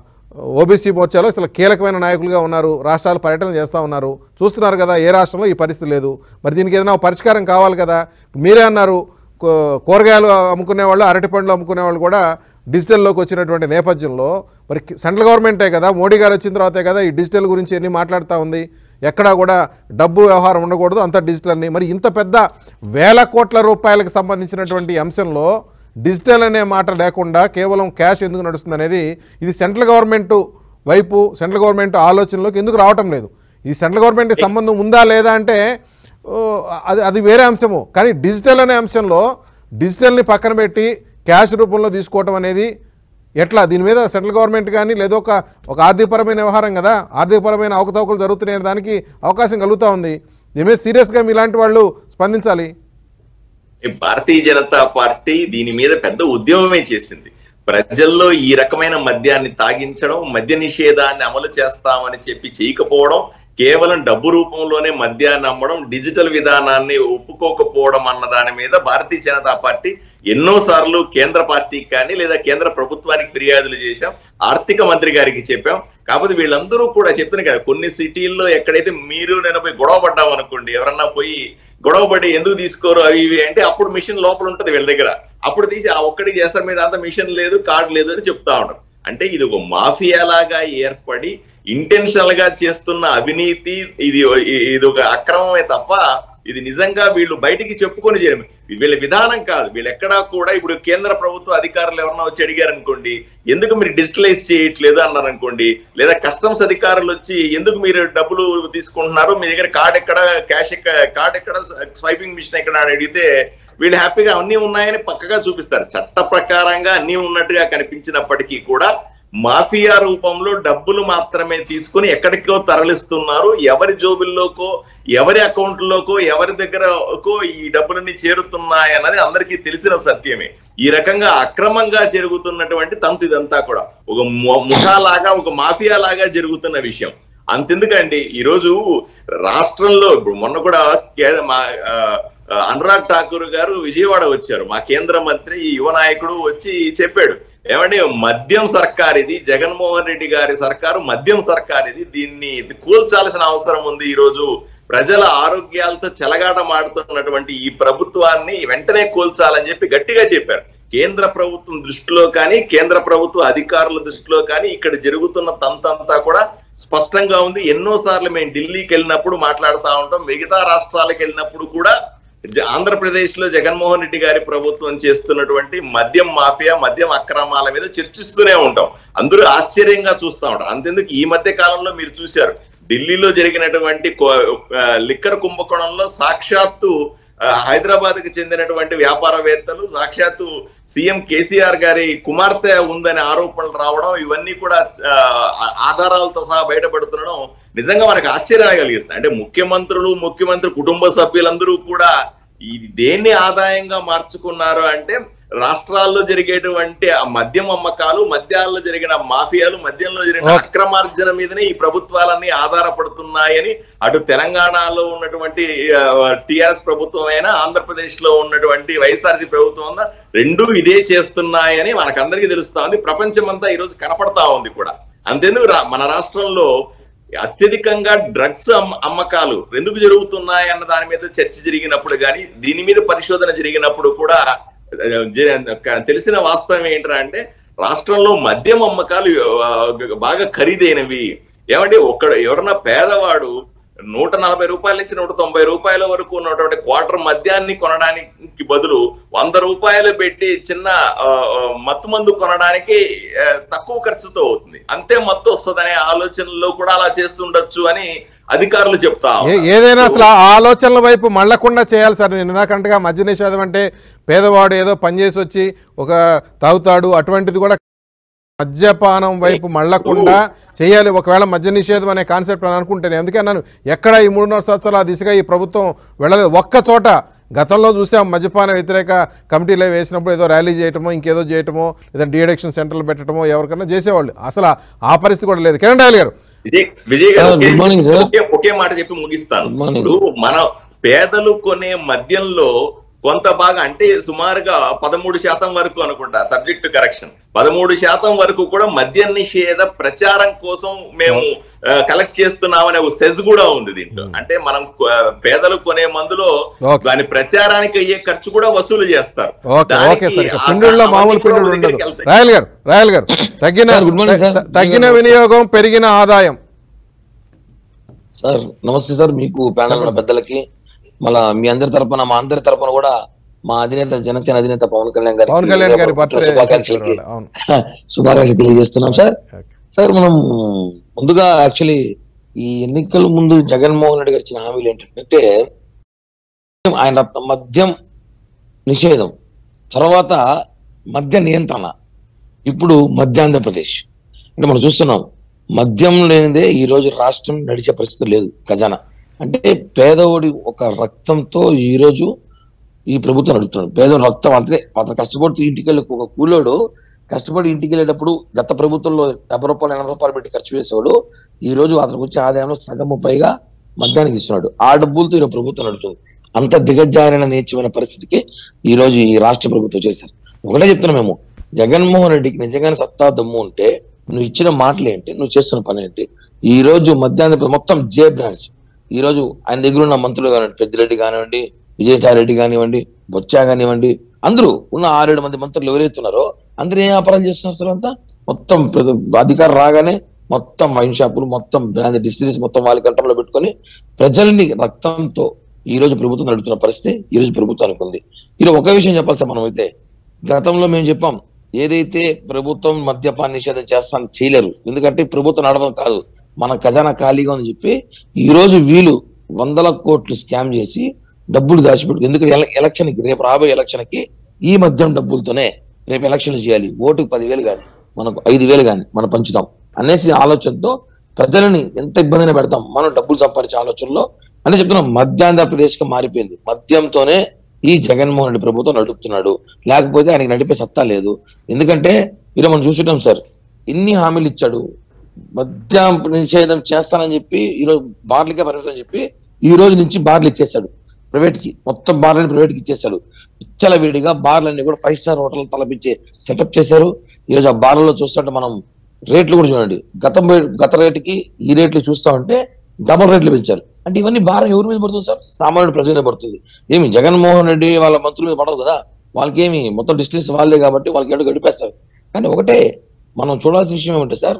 ఓబీసీ మోర్చాలో అసలు కీలకమైన నాయకులుగా ఉన్నారు రాష్ట్రాలు పర్యటన చేస్తూ ఉన్నారు చూస్తున్నారు కదా ఏ రాష్ట్రంలో ఈ పరిస్థితి లేదు మరి దీనికి ఏదైనా ఒక పరిష్కారం కావాలి కదా మీరే అన్నారు కూ- కూరగాయలు అమ్ముకునే వాళ్ళు అరటి పండ్లు అమ్ముకునే వాళ్ళు కూడా డిజిటల్లోకి వచ్చినటువంటి నేపథ్యంలో మరి కి- సెంట్రల్ గవర్నమెంటే కదా మోడీ గారు వచ్చిన తర్వాతే కదా ఈ డిజిటల్ గురించి ఎన్ని మాట్లాడుతూ ఉంది ఎక్కడా కూడా డబ్బు వ్యవహారం ఉండకూడదు అంత డిజిటల్ అని మరి ఇంత పెద్ద వేల కోట్ల రూపాయలకు సంబంధించినటువంటి అంశంలో డిజిటల్ అనే మాట లేకుండా కేవలం క్యాష్ ఎందుకు నడుస్తుంది అనేది ఇది సెంట్రల్ గవర్నమెంట్ వైపు సెంట్రల్ గవర్నమెంట్ ఆలోచనలోకి ఎందుకు రావటం లేదు ఈ సెంట్రల్ గవర్నమెంట్ సంబంధం ఉందా లేదా అంటే ఓ, అది అది వేరే అంశము కానీ డిజిటల్ అనే అంశంలో డిజిటల్ని పక్కన పెట్టి క్యాష్ రూపంలో తీసుకోవటం అనేది ఎట్లా దీని మీద సెంట్రల్ గవర్నమెంట్ కానీ లేదా ఒక ఒక ఆర్థికపరమైన వ్యవహారం కదా ఆర్థికపరమైన అవకతవకలు జరుగుతున్నాయి అనే దానికి అవకాశం కలుగుతూ ఉంది దీని మీద సీరియస్గా మీలాంటి వాళ్ళు స్పందించాలి ఈ భారతీయ జనతా పార్టీ దీని మీద పెద్ద ఉద్యమమే చేసింది ప్రజల్లో ఈ రకమైన మద్యాన్ని తాగించడం మద్య నిషేధాన్ని అమలు చేస్తామని చెప్పి చేయకపోవడం కేవలం డబ్బు రూపంలోనే మద్యాన్ని అమ్మడం డిజిటల్ విధానాన్ని ఒప్పుకోకపోవడం అన్న దాని మీద భారతీయ జనతా పార్టీ ఎన్నో సార్లు కేంద్ర పార్టీకి కానీ లేదా కేంద్ర ప్రభుత్వానికి ఫిర్యాదులు చేశాం ఆర్థిక మంత్రి గారికి చెప్పాం కాకపోతే వీళ్ళందరూ కూడా చెప్తున్నారు కదా కొన్ని సిటీల్లో ఎక్కడైతే మీరు నేను పోయి గొడవ పడ్డాం అనుకోండి ఎవరన్నా పోయి గొడవపడి ఎందుకు తీసుకోరు అవి ఇవి అంటే అప్పుడు మిషన్ లోపల ఉంటది వీళ్ళ దగ్గర అప్పుడు తీసి ఆ ఒక్కడికి చేస్తారు మీద అంత మిషన్ లేదు కార్డు లేదు అని చెప్తా ఉంటారు అంటే ఇది ఒక మాఫియా లాగా ఏర్పడి ఇంటెన్షనల్ గా చేస్తున్న అవినీతి ఇది ఇది ఒక అక్రమమే తప్ప ఇది నిజంగా వీళ్ళు బయటికి చెప్పుకొని చేయడం వీళ్ళ విధానం కాదు వీళ్ళు ఎక్కడా కూడా ఇప్పుడు కేంద్ర ప్రభుత్వ అధికారులు ఎవరన్నా వచ్చి అడిగారు అనుకోండి ఎందుకు మీరు డిజిటలైజ్ చేయట్లేదు అన్నారు అనుకోండి లేదా కస్టమ్స్ అధికారులు వచ్చి ఎందుకు మీరు డబ్బులు తీసుకుంటున్నారు మీ దగ్గర కార్డ్ ఎక్కడ క్యాష్ ఎక్కడ కార్డ్ ఎక్కడ స్వైపింగ్ మిషన్ ఎక్కడ అని అడిగితే వీళ్ళు హ్యాపీగా అన్ని ఉన్నాయని పక్కగా చూపిస్తారు చట్ట ప్రకారంగా అన్ని ఉన్నట్టుగా కనిపించినప్పటికీ కూడా మాఫియా రూపంలో డబ్బులు మాత్రమే తీసుకుని ఎక్కడికో తరలిస్తున్నారు ఎవరి జోబుల్లోకో ఎవరి అకౌంట్లోకో ఎవరి దగ్గరకో ఈ డబ్బులన్నీ చేరుతున్నాయన్నది అందరికీ తెలిసిన సత్యమే ఈ రకంగా అక్రమంగా జరుగుతున్నటువంటి తంతు ఇదంతా కూడా ఒక ము- ముఠా లాగా ఒక మాఫియా లాగా జరుగుతున్న విషయం అంతెందుకండి ఈరోజు రాష్ట్రంలో ఇప్పుడు మొన్న కూడా కే- మా ఆ, ఆ, అనురాగ్ ఠాకూర్ గారు విజయవాడ వచ్చారు మా కేంద్ర మంత్రి ఈ యువ నాయకుడు వచ్చి చెప్పాడు ఏమండి మద్యం సర్కార్ ఇది జగన్మోహన్ రెడ్డి గారి సర్కారు మద్యం సర్కార్ ఇది దీన్ని కూల్చాల్సిన అవసరం ఉంది ఈ రోజు ప్రజల ఆరోగ్యాలతో చెలగాటమాడుతున్నటువంటి ఈ ప్రభుత్వాన్ని వెంటనే కూల్చాలని చెప్పి గట్టిగా చెప్పారు కేంద్ర ప్రభుత్వం దృష్టిలో కానీ కేంద్ర ప్రభుత్వ అధికారుల దృష్టిలో కానీ ఇక్కడ జరుగుతున్న తంతంతా కూడా స్పష్టంగా ఉంది ఎన్నో సార్లు మేము ఢిల్లీకి వెళ్ళినప్పుడు మాట్లాడుతూ ఉంటాం మిగతా రాష్ట్రాలకు వెళ్ళినప్పుడు కూడా జ- ఆంధ్రప్రదేశ్ లో జగన్మోహన్ రెడ్డి గారి ప్రభుత్వం చేస్తున్నటువంటి మద్యం మాఫియా మద్యం అక్రమాల మీద చర్చిస్తూనే ఉంటాం అందరూ ఆశ్చర్యంగా చూస్తూ ఉంటారు అంతెందుకు ఈ మధ్య కాలంలో మీరు చూశారు ఢిల్లీలో జరిగినటువంటి కో- ఆ, లిక్కర్ కుంభకోణంలో సాక్షాత్తు హైదరాబాద్ కి చెందినటువంటి వ్యాపారవేత్తలు సాక్షాత్తు సీఎం కేసీఆర్ గారి కుమార్తె ఉందనే ఆరోపణలు రావడం ఇవన్నీ కూడా ఆ, ఆధారాలతో సహా బయటపడుతుండడం నిజంగా మనకు ఆశ్చర్యాన్ని కలిగిస్తాయి అంటే ముఖ్యమంత్రులు ముఖ్యమంత్రి కుటుంబ సభ్యులందరూ కూడా ఇది దేన్ని ఆదాయంగా మార్చుకున్నారు అంటే రాష్ట్రాల్లో జరిగేటువంటి ఆ మద్యం అమ్మకాలు మద్యాల్లో జరిగిన మాఫియాలు మద్యంలో జరిగిన Okay. అక్రమార్జన మీదనే ఈ ప్రభుత్వాలన్నీ ఆధారపడుతున్నాయని అటు తెలంగాణలో ఉన్నటువంటి టిఆర్ఎస్ ప్రభుత్వం అయినా ఆంధ్రప్రదేశ్ లో ఉన్నటువంటి వైఎస్ఆర్సీ ప్రభుత్వం అయినా రెండూ ఇదే చేస్తున్నాయని మనకందరికీ తెలుస్తా ఉంది ప్రపంచమంతా ఈ రోజు కనపడతా ఉంది కూడా అంతేందుకు రా- మన రాష్ట్రంలో అత్యధికంగా డ్రగ్స్ అమ్మ- అమ్మకాలు ఎందుకు జరుగుతున్నాయి అన్న దాని మీద చర్చ జరిగినప్పుడు కానీ దీని మీద పరిశోధన జరిగినప్పుడు కూడా ఆ, జ- తెలిసిన వాస్తవం ఏంటంటే అంటే రాష్ట్రంలో మద్యం అమ్మకాలు ఆ, బాగా ఖరీదైనవి ఏమంటే ఒక్కడ ఎవరన్నా పేదవాడు నూట నలభై రూపాయల నుంచి నూట తొంభై రూపాయల వరకు ఉన్నటువంటి క్వార్టర్ మద్యాన్ని కొనడానికి బదులు వంద రూపాయలు పెట్టి చిన్న ఆ, ఆ, మత్తు మందు కొనడానికి ఆ, తక్కువ ఖర్చుతో అవుతుంది అంతే మత్తు వస్తుందనే ఆలోచనలో కూడా అలా చేస్తుండొచ్చు అని అధికారులు చెప్తా ఏ- ఉన్నారు. ఏదైనా అసలు ఆ ఆలోచనల వైపు మళ్ళకుండా చేయాలి సార్ నేను ఇందాకంటగా మద్య నిషేధం అంటే పేదవాడు ఏదో పనిచేసి వచ్చి ఒక తాగుతాడు అటువంటిది కూడా మద్యపానం వైపు మళ్ళకుండా చేయాలి ఒకవేళ మద్య నిషేధం అనే కాన్సెప్ట్ అని అనుకుంటేనే అందుకే అన్నాను ఎక్కడ ఈ మూడున్నర సంవత్సరాలు ఆ దిశగా ఈ ప్రభుత్వం వెళ్ళలేదు ఒక్క చోట గతంలో చూసాం మద్యపాన వ్యతిరేక కమిటీలో వేసినప్పుడు ఏదో ర్యాలీ చేయటమో ఇంకేదో చేయటమో లేదా డిఎడిక్షన్ సెంటర్లు పెట్టడమో ఎవరికైనా చేసేవాళ్ళు అసలు ఆ పరిస్థితి కూడా లేదు కిరణ్ రాయల్ గారు విజయ్ విజయ్ గారు Ah, ఒకే- good morning, sir. ఒకే ఒకే మాట చెప్పి ముగిస్తాను Good morning. ఇప్పుడు మన పేదలు కొనే మద్యంలో కొంత భాగం అంటే సుమారుగా పదమూడు శాతం వరకు అనుకుంటా సబ్జెక్ట్ కరెక్షన్ పదమూడు శాతం వరకు కూడా మద్య నిషేధ ప్రచారం కోసం మేము కలెక్ట్ చేస్తున్నామనే ఒక సెజ్ కూడా ఉంది దీంట్లో అంటే మనం ఆ, పేదలు కొనే మందులో Okay. దాని ప్రచారానికి అయ్యే ఖర్చు కూడా వసూలు చేస్తారు ఓకే దానికి ఓకే సార్ ఇక ఆ- పిండుల్లో అవన్నీ మామూలు కూడా పిండులు ఒక ఉండదు దగ్గరికి వెళ్తాయి. రాయల్ గారు రాయల్ గారు తగ్గిన సార్, good morning, సార్. త- తగ్గిన good morning, వినియోగం పెరిగిన ఆదాయం సార్ నమస్తే సార్ మీకు ప్యానల్ ఉన్న పెద్దలకి మళ్ళా మీ అందరి తరపున మా అందరి తరపున కూడా మా అధినేత జనసేన అధినేత పవన్ కళ్యాణ్ గారికి పవన్ కళ్యాణ్ గారి బర్త్డే శుభాకాంక్షలకి అవును శుభాకాంక్షలు తెలియజేస్తున్నాం సార్ సార్ మనం ముందుగా యాక్చువల్లీ ఈ ఎన్నికల ముందు జగన్మోహన్ రెడ్డి గారు ఇచ్చిన హామీలు ఏంటంటే ఆయన మద్యం నిషేధం తర్వాత మద్య నియంత్రణ ఇప్పుడు మధ్యాంధ్రప్రదేశ్ అంటే మనం చూస్తున్నాం మద్యం లేనిదే ఈ రోజు రాష్ట్రం నడిచే పరిస్థితి లేదు ఖజానా అంటే పేదోడి ఒక రక్తంతో ఈ రోజు ఈ ప్రభుత్వం నడుపుతున్నాడు పేదోడి రక్తం అంతే అతను కష్టపడుతూ ఇంటికి వెళ్ళి ఒక కూలోడు కష్టపడి ఇంటికి వెళ్ళేటప్పుడు గత ప్రభుత్వంలో డెబ్బై రూపాయలు ఎనభై రూపాయలు పెట్టి ఖర్చు చేసేవాడు ఈ రోజు అతనికి వచ్చే ఆదాయంలో సగము పైగా మద్యానికి ఇస్తున్నాడు ఆ డబ్బులతో ఈ ప్రభుత్వం నడుపుతుంది అంత దిగజారిన నీచమైన పరిస్థితికి ఈ రోజు ఈ రాష్ట్ర ప్రభుత్వం చేశారు ఒకటే చెప్తున్నాం మేము జగన్మోహన్ రెడ్డికి నిజంగానే సత్తా దమ్ము ఉంటే నువ్వు ఇచ్చిన మాటలు ఏంటి నువ్వు చేస్తున్న పని ఏంటి ఈ రోజు మధ్యాహ్నం మొత్తం జే బ్రాండ్స్ ఈ రోజు ఆయన దగ్గర ఉన్న మంత్రులు కానివ్వండి పెద్దిరెడ్డి కానివ్వండి విజయసాయి రెడ్డి కానివ్వండి బొచ్చా కానివ్వండి అందరూ ఉన్న ఆరేడు మంది మంత్రులు ఎవరైతే ఉన్నారో అందరూ ఏం వ్యాపారాలు చేస్తున్నారు సార్ అంతా మొత్తం ప్ర- అధికారం రాగానే మొత్తం వైన్ షాపులు మొత్తం బ్రాండ్ డిస్టిలరీస్ మొత్తం వాళ్ళ కంట్రోల్లో పెట్టుకొని ప్రజల్ని రక్తంతో ఈ రోజు ప్రభుత్వం నడుపుతున్న పరిస్థితి ఈ రోజు ప్రభుత్వానికి ఉంది ఈరోజు ఒక విషయం చెప్పాలి సార్ మనం అయితే గతంలో మేము చెప్పాం ఏదైతే ప్రభుత్వం మద్యపాన నిషేధం చేస్తానని చేయలేరు ఎందుకంటే ప్రభుత్వం నడవడం కాదు మన ఖజానా ఖాళీగా ఉందని చెప్పి ఈ రోజు వీళ్ళు వందల కోట్లు స్కామ్ చేసి డబ్బులు దాచిపెట్టు ఎందుకంటే ఎల- ఎలక్షన్ కి రేపు రాబోయే ఎలక్షన్ కి ఈ మద్యం డబ్బులతోనే రేపు ఎలక్షన్లు చేయాలి ఓటుకు పదివేలు కానీ మనకు ఐదు వేలు కానీ మనం పంచుతాం అనేసి ఆలోచనతో ప్రజలని ఎంత ఇబ్బందిని పెడతాం మనం డబ్బులు సంపాదించే ఆలోచనలో అంటే చెప్తున్నాం మధ్యాంధ్రప్రదేశ్ కి మారిపోయింది మద్యంతోనే ఈ జగన్మోహన్ రెడ్డి ప్రభుత్వం నడుపుతున్నాడు లేకపోతే ఆయనకి నడిపే సత్తా లేదు ఎందుకంటే ఇలా మనం చూసుంటాం సార్ ఎన్ని హామీలు ఇచ్చాడు మద్యం నిషేధం చేస్తానని చెప్పి ఈరోజు బార్లకే పరిమితం చెప్పి ఈ రోజు నుంచి బార్లు ఇచ్చేసాడు ప్రైవేట్ కి మొత్తం బార్లని ప్రైవేట్ కి ఇచ్చేసాడు ఇచ్చల వేడిగా బార్లన్నీ కూడా ఫైవ్ స్టార్ హోటల్ తలపించే సెటప్ చేశారు ఈ రోజు ఆ బార్లలో చూస్తుంటే మనం రేట్లు కూడా చూడండి గతం వే- గత రేటుకి ఈ రేట్లు చూస్తా ఉంటే డబుల్ రేట్లు పెంచారు అంటే ఇవన్నీ భారం ఎవరి మీద పడుతుంది సార్ సామాన్యుడు ప్రజల మీద పడుతుంది ఏమి జగన్మోహన్ రెడ్డి వాళ్ళ మంత్రుల మీద పడదు కదా వాళ్ళకి ఏమి మొత్తం డిస్టెన్స్ వాళ్ళదే కాబట్టి వాళ్ళకి ఎడు గడిపేస్తారు కానీ ఒకటే మనం చూడాల్సిన విషయం ఏమంటే సార్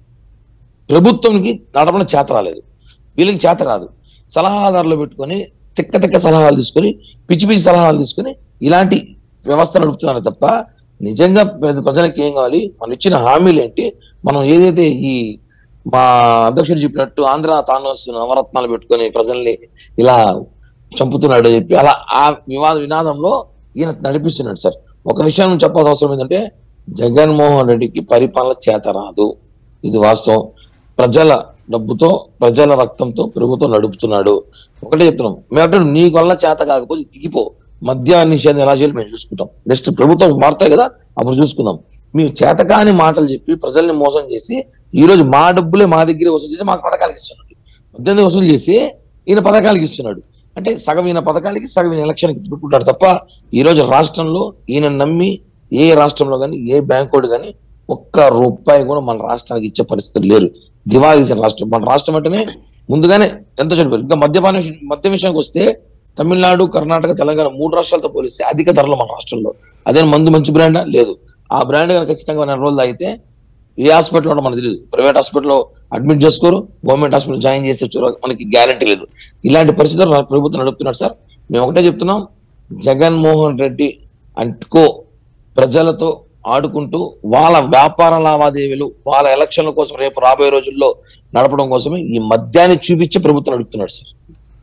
ప్రభుత్వంకి నడపడం చేత రాలేదు వీళ్ళకి చేత రాదు సలహాదారులు పెట్టుకొని తిక్క తిక్క సలహాలు తీసుకొని పిచ్చి పిచ్చి సలహాలు తీసుకొని ఇలాంటి వ్యవస్థ నడుపుతున్నారు తప్ప నిజంగా పేద ప్రజలకు ఏం కావాలి మనం ఇచ్చిన హామీలు ఏంటి మనం ఏదైతే ఈ మా అధ్యక్షుడు చెప్పినట్టు ఆంధ్ర తానోస్ నవరత్నాలు పెట్టుకొని ప్రజల్ని ఇలా చంపుతున్నాడు అని చెప్పి అలా ఆ వివాద వినాదంలో ఈయన నడిపిస్తున్నాడు సార్ ఒక విషయం చెప్పాల్సిన అవసరం ఏంటంటే జగన్మోహన్ రెడ్డికి పరిపాలన చేత రాదు ఇది వాస్తవం ప్రజల డబ్బుతో ప్రజల రక్తంతో ప్రభుత్వం నడుపుతున్నాడు ఒకటే చెప్తున్నాం మేము అంటే నీకు వల్ల చేత కాకపోతే దిగిపో మద్య నిషేధం ఎలా చేయాలి మేము చూసుకుంటాం నెక్స్ట్ ప్రభుత్వం మారుతాయి కదా అప్పుడు చూసుకుందాం మీరు చేతకాని మాటలు చెప్పి ప్రజల్ని మోసం చేసి ఈ రోజు మా డబ్బులే మా దగ్గరే వసూలు చేసి మాకు పథకాలకి ఇస్తున్నాడు మద్యాన్ని వసూలు చేసి ఈయన పథకాలకి ఇస్తున్నాడు అంటే సగం ఈయన పథకాలకి సగం ఈయన ఎలక్షన్కి పెట్టుకుంటాడు తప్ప ఈ రోజు రాష్ట్రంలో ఈయన నమ్మి ఏ రాష్ట్రంలో కానీ ఏ బ్యాంకోడు కానీ ఒక్క రూపాయి కూడా మన రాష్ట్రానికి ఇచ్చే పరిస్థితులు లేరు దివాళీ తీసిన రాష్ట్రం మన రాష్ట్రం అంటేనే ముందుగానే ఎంత చనిపోయారు ఇంకా మద్యపాన విషయం- మద్యం విషయానికి వస్తే తమిళనాడు కర్ణాటక తెలంగాణ మూడు రాష్ట్రాలతో పోలిస్తే అధిక ధరలు మన రాష్ట్రంలో అదే మందు మంచి బ్రాండా లేదు ఆ బ్రాండ్ కనుక ఖచ్చితంగా నెల రోజులు అయితే ఏ హాస్పిటల్ ఉండో మనకు తెలియదు ప్రైవేట్ హాస్పిటల్లో అడ్మిట్ చేసుకోరు గవర్నమెంట్ హాస్పిటల్ జాయిన్ చేసి మనకి గ్యారంటీ లేదు ఇలాంటి పరిస్థితులు రా- ప్రభుత్వం నడుపుతున్నాడు సార్ మేము ఒకటే చెప్తున్నాం జగన్మోహన్ రెడ్డి అంటుకో ప్రజలతో ఆడుకుంటూ వాళ్ళ వ్యాపార లావాదేవీలు వాళ్ళ ఎలక్షన్ల కోసం రేపు రాబోయే రోజుల్లో నడపడం కోసమే ఈ మద్యాన్ని చూపించి ప్రభుత్వం నడుపుతున్నాడు సార్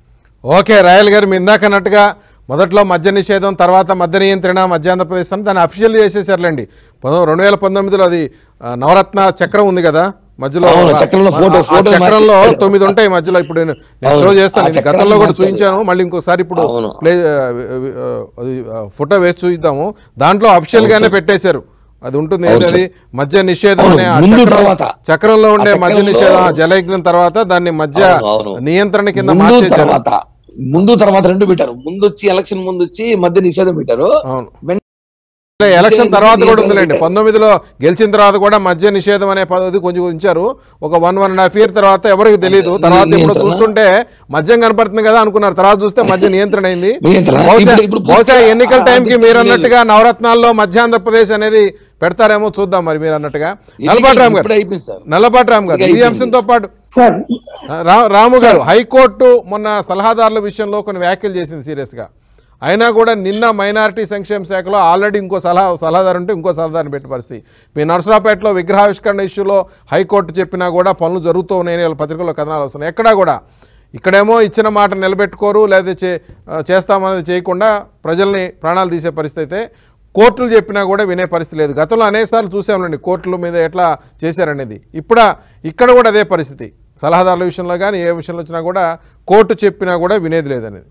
ఓకే రాయల్ గారు మీరు ఇందాక అన్నట్టుగా మొదట్లో మద్య నిషేధం తర్వాత మద్య నియంత్రణ మధ్య ఆంధ్రప్రదేశ్ అని దాన్ని అఫీషియల్ చేసేసారులేండి పంతొమ్మిది రెండు వేల పంతొమ్మిదిలో అది ఆ, నవరత్న చక్రం ఉంది కదా మధ్యలో అవును, చక్రంలో ఫోటో- ఆ ఫోటో చక్రంలో మార్చేసారు. తొమ్మిది ఉంటాయి మధ్యలో ఇప్పుడు నేను నేను అవును, షో చేస్తాను ఆ ఇది చక్రాన్ని గతంలో కూడా మార్చారు. చూపించాను మళ్ళీ ఇంకోసారి ఇప్పుడు అవును. ప్లే ఆ, ఆ, అది ఆ, ఫోటో వేసి చూద్దాము దాంట్లో అఫీషియల్ గానే పెట్టేశారు అది ఉంటుంది అవును ఏంటది మద్య నిషేధం అవును, అనే ఆ ముందు చక్రం- తర్వాత. చక్రంలో ఉండే ఆ మద్య చక్రంలో- నిషేధం ఆ జలయజ్ఞం తర్వాత దాన్ని మధ్య అవును, అవును. నియంత్రణ కింద ముందు మార్చేశారు తర్వాత ముందు తర్వాత రెండు పెట్టారు ముందు వచ్చి ఎలక్షన్ ముందు వచ్చి మధ్య నిషేధం పెట్టారు అవును వెంటనే అంటే ఎలక్షన్ నిషేధం తర్వాత కూడా నియంత్రణ ఉందిలేండి పెట్టారు. పంతొమ్మిదిలో గెలిచిన తర్వాత కూడా మద్య నిషేధం అనే పద్ధతి కొంచెం ఉంచారు ఒక one one and half year తర్వాత ఎవరికి తెలియదు అంతే. తర్వాత ఇప్పుడు నియంత్రణ. చూస్తుంటే మద్యం కనపడుతుంది కదా అనుకున్నారు తర్వాత చూస్తే మద్య నియంత్రణ అయింది నియంత్రణ. బహుశా ఇప్పుడు- ఇప్పుడు బహుశా పూర్తిగా ఎన్నికల ఆ టైంకి అది మీరు లేదు. అన్నట్టుగా నవరత్నాల్లో మధ్య ఆంధ్రప్రదేశ్ అనేది పెడతారేమో చూద్దాం మరి మీరు అన్నట్టుగా నల్లపాటి రామ్ ఇప్పుడు గారు అయిపోయింది సార్ నల్లపాటి రామ్ గారు ఇప్పుడు ఈ అయిపోయింది. అంశంతో పాటు సార్ రా- రాము గారు హైకోర్టు మొన్న సలహాదారుల విషయంలో కొన్ని వ్యాఖ్యలు చేసింది సీరియస్ గా అయినా కూడా నిన్న మైనారిటీ సంక్షేమ శాఖలో ఆల్రెడీ ఇంకో సలహా సలహాదారు ఉంటే ఇంకో సలహాదారుని పెట్టే పరిస్థితి మీ నరసరావుపేటలో విగ్రహావిష్కరణ ఇష్యూలో హైకోర్టు చెప్పినా కూడా పనులు జరుగుతూ ఉన్నాయని వాళ్ళ పత్రికల్లో కథనాలు వస్తున్నాయి ఎక్కడా కూడా ఇక్కడేమో ఇచ్చిన మాట నిలబెట్టుకోరు లేదా చే ఆ, చేస్తామనేది చేయకుండా ప్రజల్ని ప్రాణాలు తీసే పరిస్థితి అయితే కోర్టులు చెప్పినా కూడా వినే పరిస్థితి లేదు గతంలో అనేకసార్లు చూసామండి కోర్టుల మీద ఎట్లా చేశారనేది ఇప్పుడు ఇక్కడ కూడా అదే పరిస్థితి సలహాదారుల విషయంలో కానీ ఏ విషయంలో వచ్చినా కూడా కోర్టు చెప్పినా కూడా వినేది లేదనేది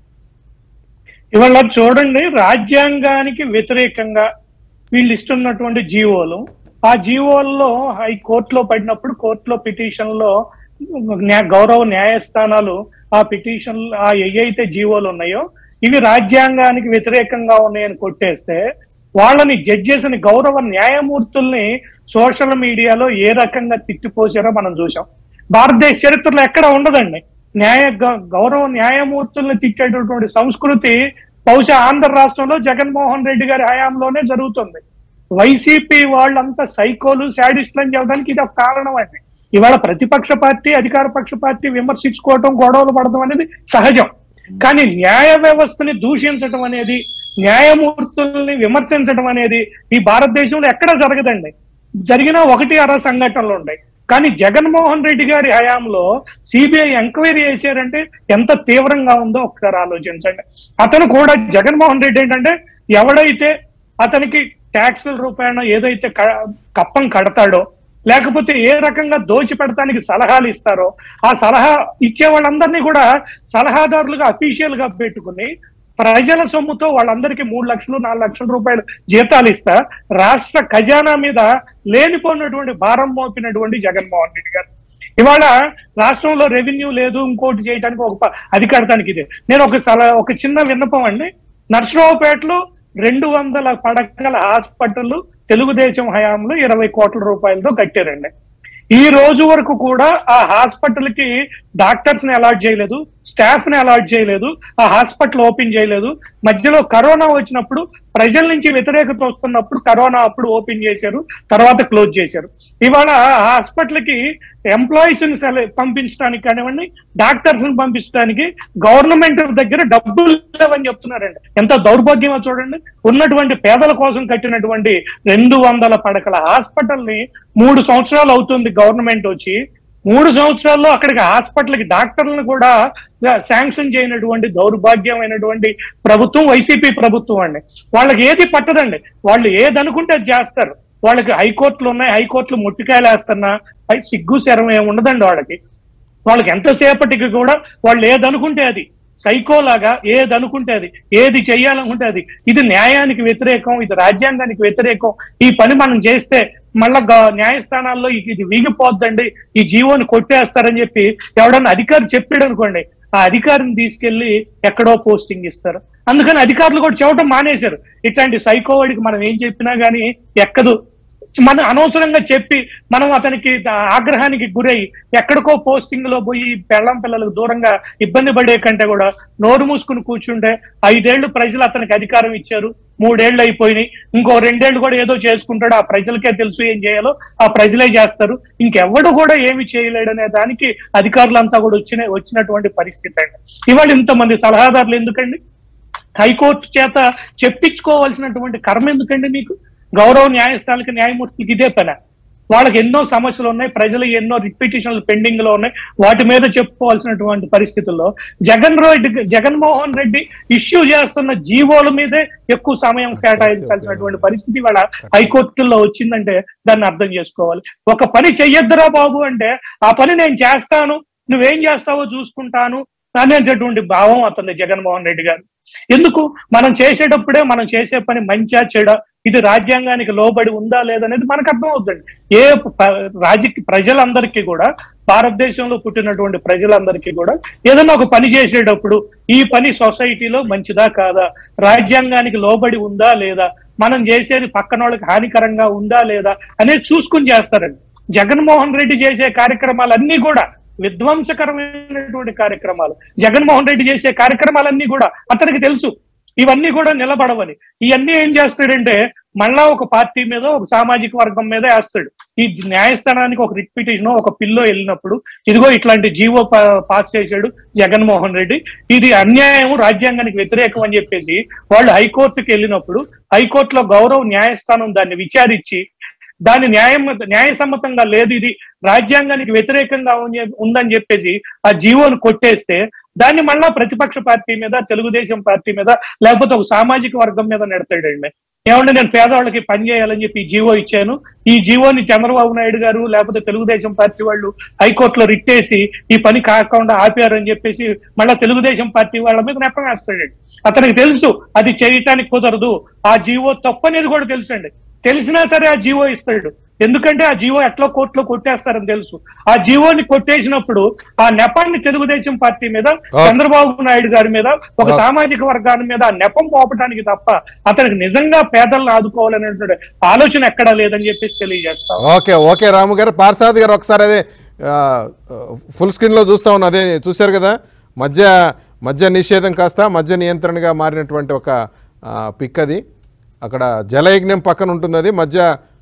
ఇవాళ చూడండి రాజ్యాంగానికి వ్యతిరేకంగా వీళ్ళు ఇస్తున్నటువంటి జీవోలు ఆ జీవోల్లో హై కోర్టులో పడినప్పుడు కోర్టులో పిటిషన్లో న్యా- గౌరవ న్యాయస్థానాలు ఆ పిటిషన్ ఆ ఏవైతే జీవోలు ఉన్నాయో ఇవి రాజ్యాంగానికి వ్యతిరేకంగా ఉన్నాయని కొట్టేస్తే వాళ్ళని జడ్జెస్ని గౌరవ న్యాయమూర్తుల్ని సోషల్ మీడియాలో ఏ రకంగా తిట్టిపోసారో మనం చూసాం భారతదేశ చరిత్రలో ఎక్కడ ఉండదండి న్యాయ గ- గౌరవ న్యాయమూర్తుల్ని తిట్టేటటువంటి సంస్కృతి బహుశా ఆంధ్ర రాష్ట్రంలో జగన్మోహన్ రెడ్డి గారి హయాంలోనే జరుగుతుంది వైసీపీ వాళ్ళంతా సైకోలు శాడిస్టులు అని చెప్పడానికి ఇది ఒక కారణం అండి ఇవాళ ప్రతిపక్ష పార్టీ అధికార పక్ష పార్టీ విమర్శించుకోవటం గొడవలు పడటం అనేది సహజం కానీ న్యాయ వ్యవస్థని దూషించడం అనేది న్యాయమూర్తుల్ని విమర్శించడం అనేది ఈ భారతదేశంలో ఎక్కడ జరగదండి జరిగిన ఒకటి అర సంఘటనలు ఉన్నాయి కానీ జగన్మోహన్ రెడ్డి గారి హయాంలో సిబిఐ ఎంక్వైరీ చేశారంటే ఎంత తీవ్రంగా ఉందో ఒకసారి ఆలోచించండి అతను కూడా జగన్మోహన్ రెడ్డి ఏంటంటే ఎవడైతే అతనికి ట్యాక్సుల రూపాయన ఏదైతే క- కప్పం కడతాడో లేకపోతే ఏ రకంగా దోచి పెడతానికి సలహాలు ఇస్తారో ఆ సలహా ఇచ్చే వాళ్ళందరినీ కూడా సలహాదారులుగా అఫీషియల్ గా పెట్టుకుని ప్రజల సొమ్ముతో వాళ్ళందరికీ మూడు లక్షలు నాలుగు లక్షల రూపాయలు జీతాలు ఇస్తా రాష్ట్ర ఖజానా మీద లేనిపోయినటువంటి భారం మోపినటువంటి జగన్మోహన్ రెడ్డి గారు ఇవాళ రాష్ట్రంలో రెవెన్యూ లేదు ఇంకోటి చేయడానికి ఒక ప- అధికారతానికి ఇది నేను ఒక సల ఒక చిన్న విన్నపం అండి నర్సరావుపేటలో రెండు వందల పడకల హాస్పిటల్ తెలుగుదేశం హయాంలో ఇరవై కోట్ల రూపాయలతో కట్టారండి ఈ రోజు వరకు కూడా ఆ హాస్పిటల్ కి డాక్టర్స్ ని అలాట్ చేయలేదు స్టాఫ్ ని అలాట్ చేయలేదు ఆ హాస్పిటల్ ఓపెన్ చేయలేదు మధ్యలో కరోనా వచ్చినప్పుడు ప్రజల నుంచి వ్యతిరేకత వస్తున్నప్పుడు కరోనా అప్పుడు ఓపెన్ చేశారు తర్వాత క్లోజ్ చేశారు ఇవాళ ఆ హాస్పిటల్ కి ఎంప్లాయీస్ ని సెల- పంపించడానికి కానివ్వండి డాక్టర్స్ ని పంపించడానికి గవర్నమెంట్ దగ్గర డబ్బులు లేవని చెప్తున్నారండి ఎంత దౌర్భాగ్యమో చూడండి ఉన్నటువంటి పేదల కోసం కట్టినటువంటి రెండు వందల పడకల హాస్పిటల్ ని మూడు సంవత్సరాలు అవుతుంది గవర్నమెంట్ వచ్చి మూడు సంవత్సరాల్లో అక్కడికి హాస్పిటల్కి డాక్టర్లను కూడా శాంక్షన్ చేయనటువంటి దౌర్భాగ్యమైనటువంటి ప్రభుత్వం వైసీపీ ప్రభుత్వం అండి వాళ్ళకి ఏది పట్టదండి వాళ్ళు ఏది అనుకుంటే అది చేస్తారు వాళ్ళకి హైకోర్టులు ఉన్నాయి హైకోర్టులు ముట్టికాయలు వేస్తున్నా పై సిగ్గు శరం ఏమి ఉండదండి వాళ్ళకి వాళ్ళకి ఎంతసేపటికి కూడా వాళ్ళు ఏదనుకుంటే అది సైకోలాగా ఏది అనుకుంటే అది ఏది చెయ్యాలనుకుంటే అది ఇది న్యాయానికి వ్యతిరేకం ఇది రాజ్యాంగానికి వ్యతిరేకం ఈ పని మనం చేస్తే మళ్ళా గ- న్యాయస్థానాల్లో ఇ- ఇది వీగిపోద్దండి ఈ జీవోని కొట్టేస్తారని చెప్పి ఎవడన్నా అధికారి చెప్పాడు అనుకోండి ఆ అధికారిని తీసుకెళ్లి ఎక్కడో పోస్టింగ్ ఇస్తారు అందుకని అధికారులు కూడా చెప్పడం మానేశారు ఇట్లాంటి సైకోవాడికి మనం ఏం చెప్పినా గానీ ఎక్కదు మనం అనవసరంగా చెప్పి మనం అతనికి దా- ఆగ్రహానికి గురై ఎక్కడికో పోస్టింగ్ లో పోయి పెళ్ళం పిల్లలకు దూరంగా ఇబ్బంది పడే కంటే కూడా నోరు మూసుకుని కూర్చుంటే ఐదేళ్లు ప్రజలు అతనికి అధికారం ఇచ్చారు మూడేళ్లు అయిపోయినాయి ఇంకో రెండేళ్లు కూడా ఏదో చేసుకుంటాడు ఆ ప్రజలకే తెలుసు ఏం చేయాలో ఆ ప్రజలే చేస్తారు ఇంకెవ్వడు కూడా ఏమి చేయలేడనే దానికి అధికారులంతా కూడా వచ్చిన వచ్చినటువంటి పరిస్థితి అండి ఇవాళ ఇంతమంది సలహాదారులు ఎందుకండి హైకోర్టు చేత చెప్పించుకోవాల్సినటువంటి కర్మ ఎందుకండి మీకు గౌరవ న్యాయస్థానాలకి న్యాయమూర్తులకి ఇదే పని వాళ్ళకి ఎన్నో సమస్యలు ఉన్నాయి ప్రజలు ఎన్నో రిపిటిషన్లు పెండింగ్ లో ఉన్నాయి వాటి మీద చెప్పుకోవాల్సినటువంటి పరిస్థితుల్లో జగన్ రెడ్డి జగన్మోహన్ రెడ్డి ఇష్యూ చేస్తున్న జీవోల మీదే ఎక్కువ సమయం కేటాయించాల్సినటువంటి పరిస్థితి ఇవాళ హైకోర్టుల్లో వచ్చిందంటే దాన్ని అర్థం చేసుకోవాలి ఒక పని చెయ్యొద్దురా బాబు అంటే ఆ పని నేను చేస్తాను నువ్వేం చేస్తావో చూసుకుంటాను అనేటటువంటి భావం అతని జగన్మోహన్ రెడ్డి గారు ఎందుకు మనం చేసేటప్పుడే మనం చేసే పని మంచా చెడ ఇది రాజ్యాంగానికి లోబడి ఉందా లేదనేది మనకు అర్థం అవుతుంది ఏ ప- రాజకీయ ప్రజలందరికీ కూడా భారతదేశంలో పుట్టినటువంటి ప్రజలందరికీ కూడా ఏదైనా ఒక పని చేసేటప్పుడు ఈ పని సొసైటీలో మంచిదా కాదా రాజ్యాంగానికి లోబడి ఉందా లేదా మనం చేసేది పక్కన వాళ్ళకి హానికరంగా ఉందా లేదా అనేది చూసుకుని చేస్తారండి జగన్మోహన్ రెడ్డి చేసే కార్యక్రమాలన్నీ కూడా విధ్వంసకరమైనటువంటి కార్యక్రమాలు జగన్మోహన్ రెడ్డి చేసే కార్యక్రమాలన్నీ కూడా అతనికి తెలుసు ఇవన్నీ కూడా నిలబడవని ఇవన్నీ ఏం చేస్తాడంటే మళ్ళా ఒక పార్టీ మీద ఒక సామాజిక వర్గం మీద వేస్తాడు ఈ న్యాయస్థానానికి ఒక రిట్ పిటిషన్ ఒక పిల్లో వెళ్ళినప్పుడు ఇదిగో ఇట్లాంటి జీవో పా- పాస్ చేశాడు జగన్మోహన్ రెడ్డి ఇది అన్యాయం రాజ్యాంగానికి వ్యతిరేకం అని చెప్పేసి వాళ్ళు హైకోర్టుకి వెళ్ళినప్పుడు హైకోర్టులో గౌరవ న్యాయస్థానం దాన్ని విచారించి దాని న్యాయం న్యాయసమ్మతంగా లేదు ఇది రాజ్యాంగానికి వ్యతిరేకంగా ఉంది- ఉందని చెప్పేసి ఆ జీవోను కొట్టేస్తే దాన్ని మళ్ళా ప్రతిపక్ష పార్టీ మీద తెలుగుదేశం పార్టీ మీద లేకపోతే ఒక సామాజిక వర్గం మీద నెడతాడండి ఏమంటే నేను పేదవాళ్ళకి పని చేయాలని చెప్పి ఈ జీవో ఇచ్చాను ఈ జీవోని చంద్రబాబు నాయుడు గారు లేకపోతే తెలుగుదేశం పార్టీ వాళ్ళు హైకోర్టులో రిట్టేసి ఈ పని కాకుండా ఆపారని చెప్పేసి మళ్ళా తెలుగుదేశం పార్టీ వాళ్ళ మీద నెప్పం వేస్తాడండి అతనికి తెలుసు అది చేయటానికి కుదరదు ఆ జీవో తప్పనేది కూడా తెలుసండి తెలిసినా సరే ఆ జీవో ఇస్తాడు ఎందుకంటే ఆ జీవో ఎట్లా కోర్టులో కొట్టేస్తారని తెలుసు ఆ జీవోని కొట్టేసినప్పుడు ఆ నెపాన్ని తెలుగుదేశం పార్టీ మీద చంద్రబాబు నాయుడు గారి మీద ఒక Okay. సామాజిక వర్గాల మీద ఆ నెపం పోపటానికి తప్ప అతనికి నిజంగా పేదలను ఆదుకోవాలనేటువంటి ఆలోచన ఎక్కడా లేదని చెప్పేసి తెలియజేస్తాం ఓకే ఓకే రాము గారు పార్సాద్ గారు ఒకసారి అదే ఆ, ఫుల్ స్క్రీన్లో చూస్తా ఉన్నా అదే చూశారు కదా మద్య మద్య నిషేధం కాస్త మద్య నియంత్రణగా మారినటువంటి ఒక ఆ, పిక్ అది అక్కడ జలయజ్ఞం పక్కన ఉంటుంది అది మద్య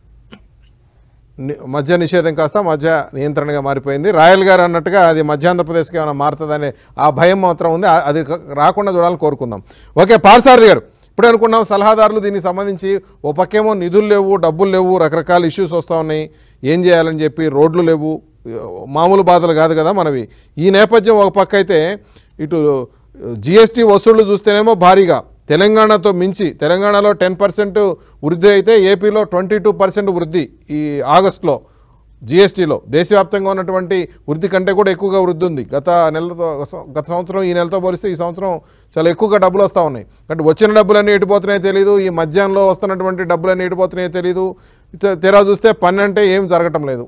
ని- మద్య నిషేధం కాస్త మద్య నియంత్రణగా మారిపోయింది రాయల్ గారు అన్నట్టుగా అది మధ్యాంధ్రప్రదేశ్కి ఏమైనా మారుతుందనే ఆ భయం మాత్రం ఉంది ఆ- అది క- రాకుండా చూడాలని కోరుకుందాం ఓకే పార్సారథి గారు ఇప్పుడే అనుకున్నాం సలహాదారులు దీనికి సంబంధించి ఓ పక్కేమో నిధులు లేవు డబ్బులు లేవు రకరకాల ఇష్యూస్ వస్తూ ఉన్నాయి ఏం చేయాలని చెప్పి రోడ్లు లేవు మామూలు బాధలు కాదు కదా మనవి ఈ నేపథ్యం ఒక పక్క అయితే ఇటు జిఎస్టీ వసూళ్లు చూస్తేనేమో భారీగా తెలంగాణతో మించి తెలంగాణలో టెన్ పర్సెంట్ వృద్ధి అయితే ఏపీలో ట్వంటీ టూ పర్సెంట్ వృద్ధి ఈ ఆగస్టులో జిఎస్టీలో దేశవ్యాప్తంగా ఉన్నటువంటి వృద్ధి కంటే కూడా ఎక్కువగా వృద్ధి ఉంది గత నెలతో గత సంవత్సరం ఈ నెలతో పోలిస్తే ఈ సంవత్సరం చాలా ఎక్కువగా డబ్బులు వస్తూ ఉన్నాయి అంటే వచ్చిన డబ్బులన్నీ ఎటుపోతున్నాయో తెలియదు ఈ మధ్యాహ్నంలో వస్తున్నటువంటి డబ్బులన్నీ ఎటుపోతున్నాయో తెలియదు తె- తెరా చూస్తే పని అంటే ఏం జరగటం లేదు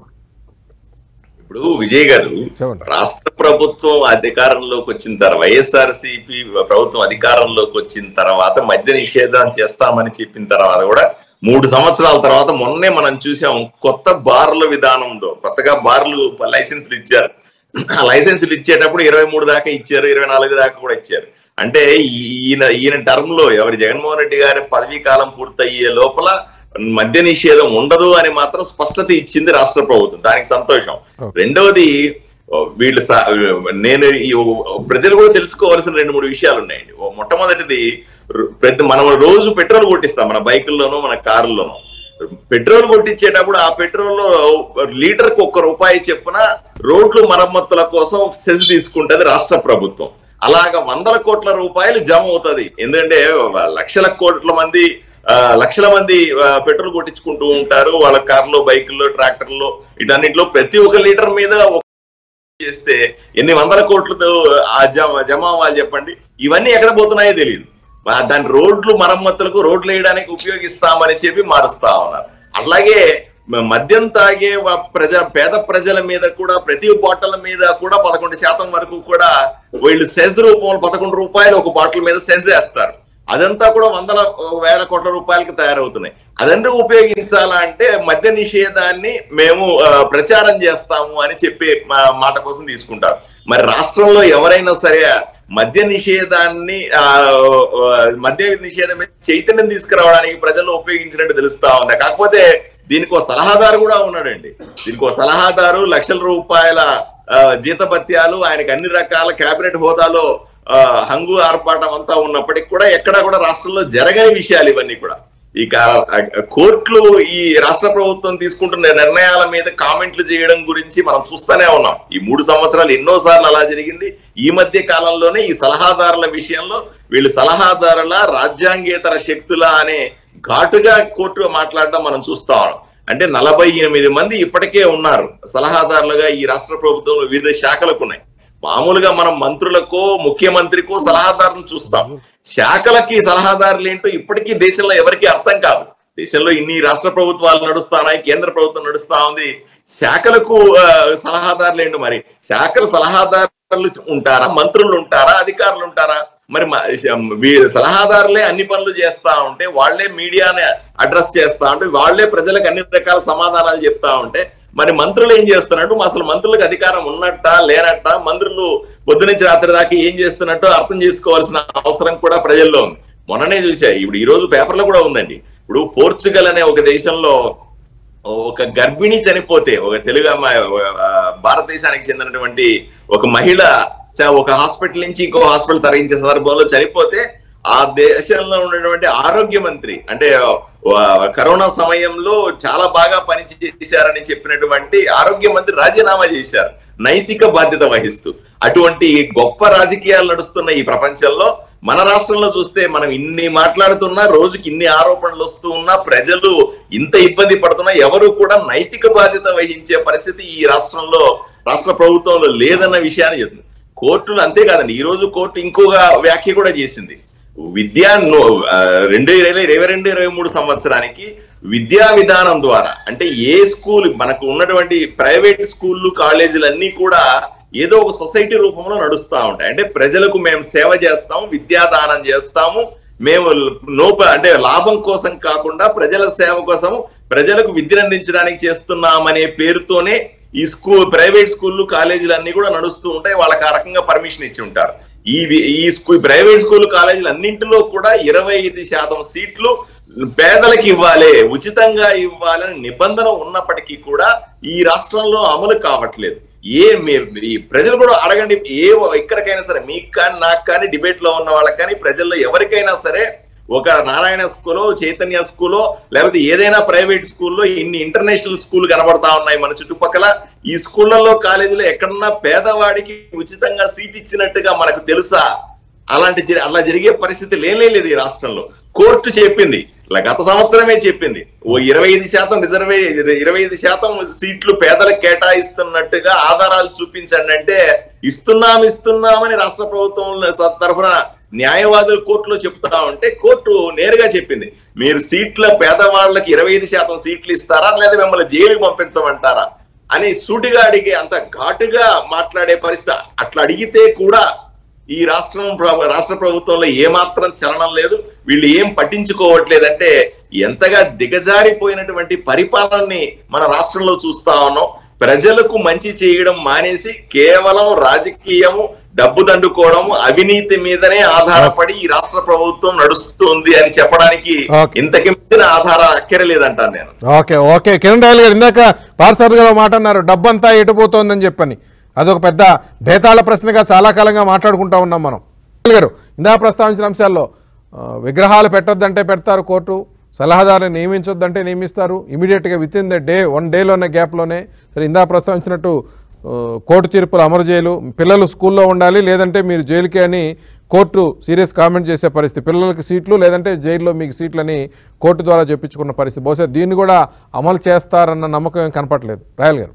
ఇప్పుడు విజయ్ గారు చెప్పండి. రాష్ట్ర ప్రభుత్వం అధికారంలోకి వచ్చిన తర్వాత వైఎస్ఆర్ సిపి ప్రభుత్వం అధికారంలోకి వచ్చిన తర్వాత మద్య నిషేధం చేస్తామని చెప్పిన తర్వాత కూడా మూడు సంవత్సరాల తర్వాత మొన్నే మనం చూసాం కొత్త బార్ల విధానంలో కొత్తగా బార్లు లైసెన్సులు ఇచ్చారు ఆ లైసెన్సులు ఇచ్చేటప్పుడు ఇరవై మూడు దాకా ఇచ్చారు ఇరవై నాలుగు దాకా కూడా ఇచ్చారు అంటే ఈ- ఈయన ఈయన టర్మ్ లో ఎవరి జగన్మోహన్ రెడ్డి గారి పదవీ కాలం పూర్తయ్యే లోపల మద్య నిషేధం ఉండదు అని మాత్రం స్పష్టత ఇచ్చింది రాష్ట్ర ప్రభుత్వం దానికి సంతోషం రెండవది వీళ్ళు సా- నేను ఈ ప్రజలు కూడా తెలుసుకోవాల్సిన రెండు మూడు విషయాలు ఉన్నాయండి ఓ మొట్టమొదటిది రు- ప్రతి మనం రోజు పెట్రోల్ కొట్టిస్తాం మన బైకుల్లోనూ మన కారుల్లోనూ పెట్రోల్ కొట్టించేటప్పుడు ఆ పెట్రోల్ లో లీటర్ కు ఒక్క రూపాయి చెప్పున రోడ్లు మరమ్మతుల కోసం సెస్ తీసుకుంటది రాష్ట్ర ప్రభుత్వం అలాగా వందల కోట్ల రూపాయలు జమ అవుతది ఎందుకంటే లక్షల కోట్ల మంది ఆ, లక్షల మంది ఆ, పెట్రోల్ కొట్టించుకుంటూ ఉంటారు వాళ్ళ కార్లో బైకుల్లో ట్రాక్టర్లో వీటన్నిటిలో ప్రతి ఒక్క లీటర్ మీద ఒక చేస్తే ఎన్ని వందల కోట్లతో ఆ జమ జమ అవ్వాలి చెప్పండి ఇవన్నీ ఎక్కడ పోతున్నాయో తెలియదు మా- దాని రోడ్లు మరమ్మతులకు రోడ్లు వేయడానికి ఉపయోగిస్తామని చెప్పి మారుస్తా ఉన్నారు అట్లాగే మ- మద్యం తాగే వ- ప్రజ పేద ప్రజల మీద కూడా ప్రతి బాటిల్ మీద కూడా పదకొండు శాతం వరకు కూడా వీళ్ళు సెజ్ రూపంలో పదకొండు రూపాయలు ఒక బాటిల్ మీద సెజ్ వేస్తారు అదంతా కూడా వందల వేల కోట్ల రూపాయలకి తయారవుతున్నాయి అదెందుకు ఉపయోగించాలా అంటే మద్య నిషేధాన్ని మేము ఆ, ప్రచారం చేస్తాము అని చెప్పే మా- మాట కోసం తీసుకుంటారు మరి రాష్ట్రంలో ఎవరైనా సరే మద్య నిషేధాన్ని ఆ, ఆ, మద్య నిషేధం మీద చైతన్యం తీసుకురావడానికి ప్రజల్లో ఉపయోగించినట్టు తెలుస్తా ఉంది కాకపోతే దీనికి ఒక సలహాదారు కూడా ఉన్నాడండి దీనికి ఒక సలహాదారు లక్షల రూపాయల ఆ, జీతభత్యాలు ఆయనకు అన్ని రకాల కేబినెట్ హోదాలో ఆ, హంగు ఆర్పాటం అంతా ఉన్నప్పటికీ కూడా ఎక్కడా కూడా రాష్ట్రంలో జరగని విషయాలు ఇవన్నీ కూడా ఇక ఆ, కోర్టులు ఈ రాష్ట్ర ప్రభుత్వం తీసుకుంటున్న నిర్ణయాల మీద కామెంట్లు చేయడం గురించి మనం చూస్తూనే ఉన్నాం ఈ మూడు సంవత్సరాలు ఎన్నో సార్లు అలా జరిగింది ఈ మధ్య కాలంలోనే ఈ సలహాదారుల విషయంలో వీళ్ళు సలహాదారుల రాజ్యాంగేతర శక్తుల అనే ఘాటుగా కోర్టు మాట్లాడడం మనం చూస్తా ఉన్నాం అంటే నలభై ఎనిమిది మంది ఇప్పటికే ఉన్నారు సలహాదారులుగా ఈ రాష్ట్ర ప్రభుత్వంలో వివిధ శాఖలకు ఉన్నాయి మామూలుగా మనం మంత్రులకో ముఖ్యమంత్రికో సలహాదారులను చూస్తాం శాఖలకి సలహాదారులు ఏంటో ఇప్పటికీ దేశంలో ఎవరికీ అర్థం కాదు దేశంలో ఇన్ని రాష్ట్ర ప్రభుత్వాలు నడుస్తున్నాయి కేంద్ర ప్రభుత్వం నడుస్తా ఉంది శాఖలకు ఆ, సలహాదారులు ఏంటో మరి శాఖల సలహాదారులు ఉంటారా మంత్రులు ఉంటారా అధికారులు ఉంటారా మరి మ- వీ- సలహాదారులే అన్ని పనులు చేస్తా ఉంటే వాళ్ళే మీడియాని అడ్రస్ చేస్తా ఉంటే వాళ్ళే ప్రజలకు అన్ని రకాల సమాధానాలు చెప్తా ఉంటే మరి మంత్రులు ఏం చేస్తున్నట్టు అసలు మంత్రులకు అధికారం ఉన్నట్ట లేనట్ట మంత్రులు పొద్దు నుంచి రాత్రి దాకా ఏం చేస్తున్నట్టు అర్థం చేసుకోవాల్సిన అవసరం కూడా ప్రజల్లో ఉంది మొన్ననే చూసా ఇప్పుడు ఈ రోజు పేపర్లో కూడా ఉందండి ఇప్పుడు పోర్చుగల్ అనే ఒక దేశంలో ఒక గర్భిణి చనిపోతే ఒక తెలుగు అమ్మాయి ఆ, భారతదేశానికి చెందినటువంటి ఒక మహిళ చ- ఒక హాస్పిటల్ నుంచి ఇంకో హాస్పిటల్ తరలించే సందర్భంలో చనిపోతే ఆ దేశంలో ఉన్నటువంటి ఆరోగ్య మంత్రి అంటే ఆ, కరోనా సమయంలో చాలా బాగా పని చేశారని చెప్పినటువంటి ఆరోగ్య మంత్రి రాజీనామా చేశారు నైతిక బాధ్యత వహిస్తూ అటువంటి గొప్ప రాజకీయాలు నడుస్తున్న ఈ ప్రపంచంలో మన రాష్ట్రంలో చూస్తే మనం ఇన్ని మాట్లాడుతున్నా రోజుకి ఇన్ని ఆరోపణలు వస్తూ ఉన్నా ప్రజలు ఇంత ఇబ్బంది పడుతున్నా ఎవరు కూడా నైతిక బాధ్యత వహించే పరిస్థితి ఈ రాష్ట్రంలో రాష్ట్ర ప్రభుత్వంలో లేదన్న విషయాన్ని చెప్తుంది కోర్టులు అంతేకాదండి ఈ రోజు కోర్టు ఇంకొక వ్యాఖ్య కూడా చేసింది విద్యా నో- ఆ, రెండు ఇరవై ఇరవై రెండు ఇరవై మూడు సంవత్సరానికి విద్యా విధానం ద్వారా అంటే ఏ స్కూల్ మనకు ఉన్నటువంటి ప్రైవేట్ స్కూళ్ళు కాలేజీలు అన్ని కూడా ఏదో ఒక సొసైటీ రూపంలో నడుస్తా ఉంటాయి అంటే ప్రజలకు మేము సేవ చేస్తాము విద్యాదానం చేస్తాము మేము నోప అంటే లాభం కోసం కాకుండా ప్రజల సేవ కోసము ప్రజలకు విద్యను అందించడానికి చేస్తున్నామనే పేరుతోనే ఈ స్కూల్ ప్రైవేట్ స్కూళ్ళు కాలేజీలు అన్ని కూడా నడుస్తూ ఉంటాయి వాళ్ళకి ఆ రకంగా పర్మిషన్ ఇచ్చి ఉంటారు ఈ వి- ఈ స్కూల్ ప్రైవేట్ స్కూల్ కాలేజీలు అన్నింటిలో కూడా ఇరవై ఐదు శాతం సీట్లు పేదలకు ఇవ్వాలి ఉచితంగా ఇవ్వాలని నిబంధన ఉన్నప్పటికీ కూడా ఈ రాష్ట్రంలో అమలు కావట్లేదు ఏ మీ- ఈ ప్రజలు కూడా అడగండి ఏ ఎక్కడికైనా సరే మీకు కానీ నాకు కానీ డిబేట్ లో ఉన్న వాళ్ళకి కానీ ప్రజల్లో ఎవరికైనా సరే ఒక నారాయణ స్కూలో చైతన్య స్కూలో లేకపోతే ఏదైనా ప్రైవేట్ స్కూల్లో ఇన్ని ఇంటర్నేషనల్ స్కూల్ కనబడతా ఉన్నాయి మన చుట్టుపక్కల ఈ స్కూళ్ళల్లో కాలేజీలో ఎక్కడన్నా పేదవాడికి ఉచితంగా సీట్ ఇచ్చినట్టుగా మనకు తెలుసా అలాంటి జరి- అలా జరిగే పరిస్థితి లేనే లేదు ఈ రాష్ట్రంలో కోర్టు చెప్పింది ఇలా గత సంవత్సరమే చెప్పింది ఓ ఇరవై ఐదు శాతం రిజర్వే ఇరవై ఐదు శాతం సీట్లు పేదలకు కేటాయిస్తున్నట్టుగా ఆధారాలు చూపించండి అంటే ఇస్తున్నాం ఇస్తున్నామని రాష్ట్ర ప్రభుత్వం స- తరఫున న్యాయవాదులు కోర్టులో చెప్తా ఉంటే కోర్టు నేరుగా చెప్పింది మీరు సీట్ల పేదవాళ్ళకి ఇరవై ఐదు శాతం సీట్లు ఇస్తారా లేదా మిమ్మల్ని జైలుకి పంపించమంటారా అని సూటిగా అడిగే అంత ఘాటుగా మాట్లాడే పరిస్థితి అట్లా అడిగితే కూడా ఈ రాష్ట్రం ప్ర- రాష్ట్ర ప్రభుత్వంలో ఏమాత్రం చలనం లేదు వీళ్ళు ఏం పట్టించుకోవట్లేదంటే ఎంతగా దిగజారిపోయినటువంటి పరిపాలనని మన రాష్ట్రంలో చూస్తా ఉన్నాం ప్రజలకు మంచి చేయడం మానేసి కేవలం రాజకీయము డబ్బు దండుకోవడం అవినీతి మీదనే ఆధారపడి ఈ రాష్ట్ర ప్రభుత్వం నడుస్తుంది అని చెప్పడానికి Okay. ఇంతకి మించిన ఆధారం అక్కరలేదంటాను నేను ఓకే ఓకే కిరణ్ రాయల్ గారు ఇందాక పార్సాద్ గారు మాట అన్నారు డబ్బంతా ఎటుపోతోందని చెప్పని అదొక పెద్ద భేతాళ ప్రశ్నగా చాలా కాలంగా మాట్లాడుకుంటా ఉన్నాం మనం రాయల్ గారు ఇందాక ప్రస్తావించిన అంశాల్లో ఆ, విగ్రహాలు పెట్టొద్దంటే పెడతారు కోర్టు సలహాదారుని నియమించొద్దంటే నియమిస్తారు ఇమీడియట్గా with in the day one డేలోనే గ్యాప్లోనే సరే ఇందాక ప్రస్తావించినట్టు ఆ, కోర్టు తీర్పులు అమలు చేయలు పిల్లలు స్కూల్లో ఉండాలి లేదంటే మీరు జైలుకి అని కోర్టు సీరియస్ కామెంట్ చేసే పరిస్థితి పిల్లలకి సీట్లు లేదంటే జైల్లో మీకు సీట్లని కోర్టు ద్వారా చెప్పించుకున్న పరిస్థితి బహుశా దీన్ని కూడా అమలు చేస్తారన్న నమ్మకం ఏం కనపట్లేదు రాయల్ గారు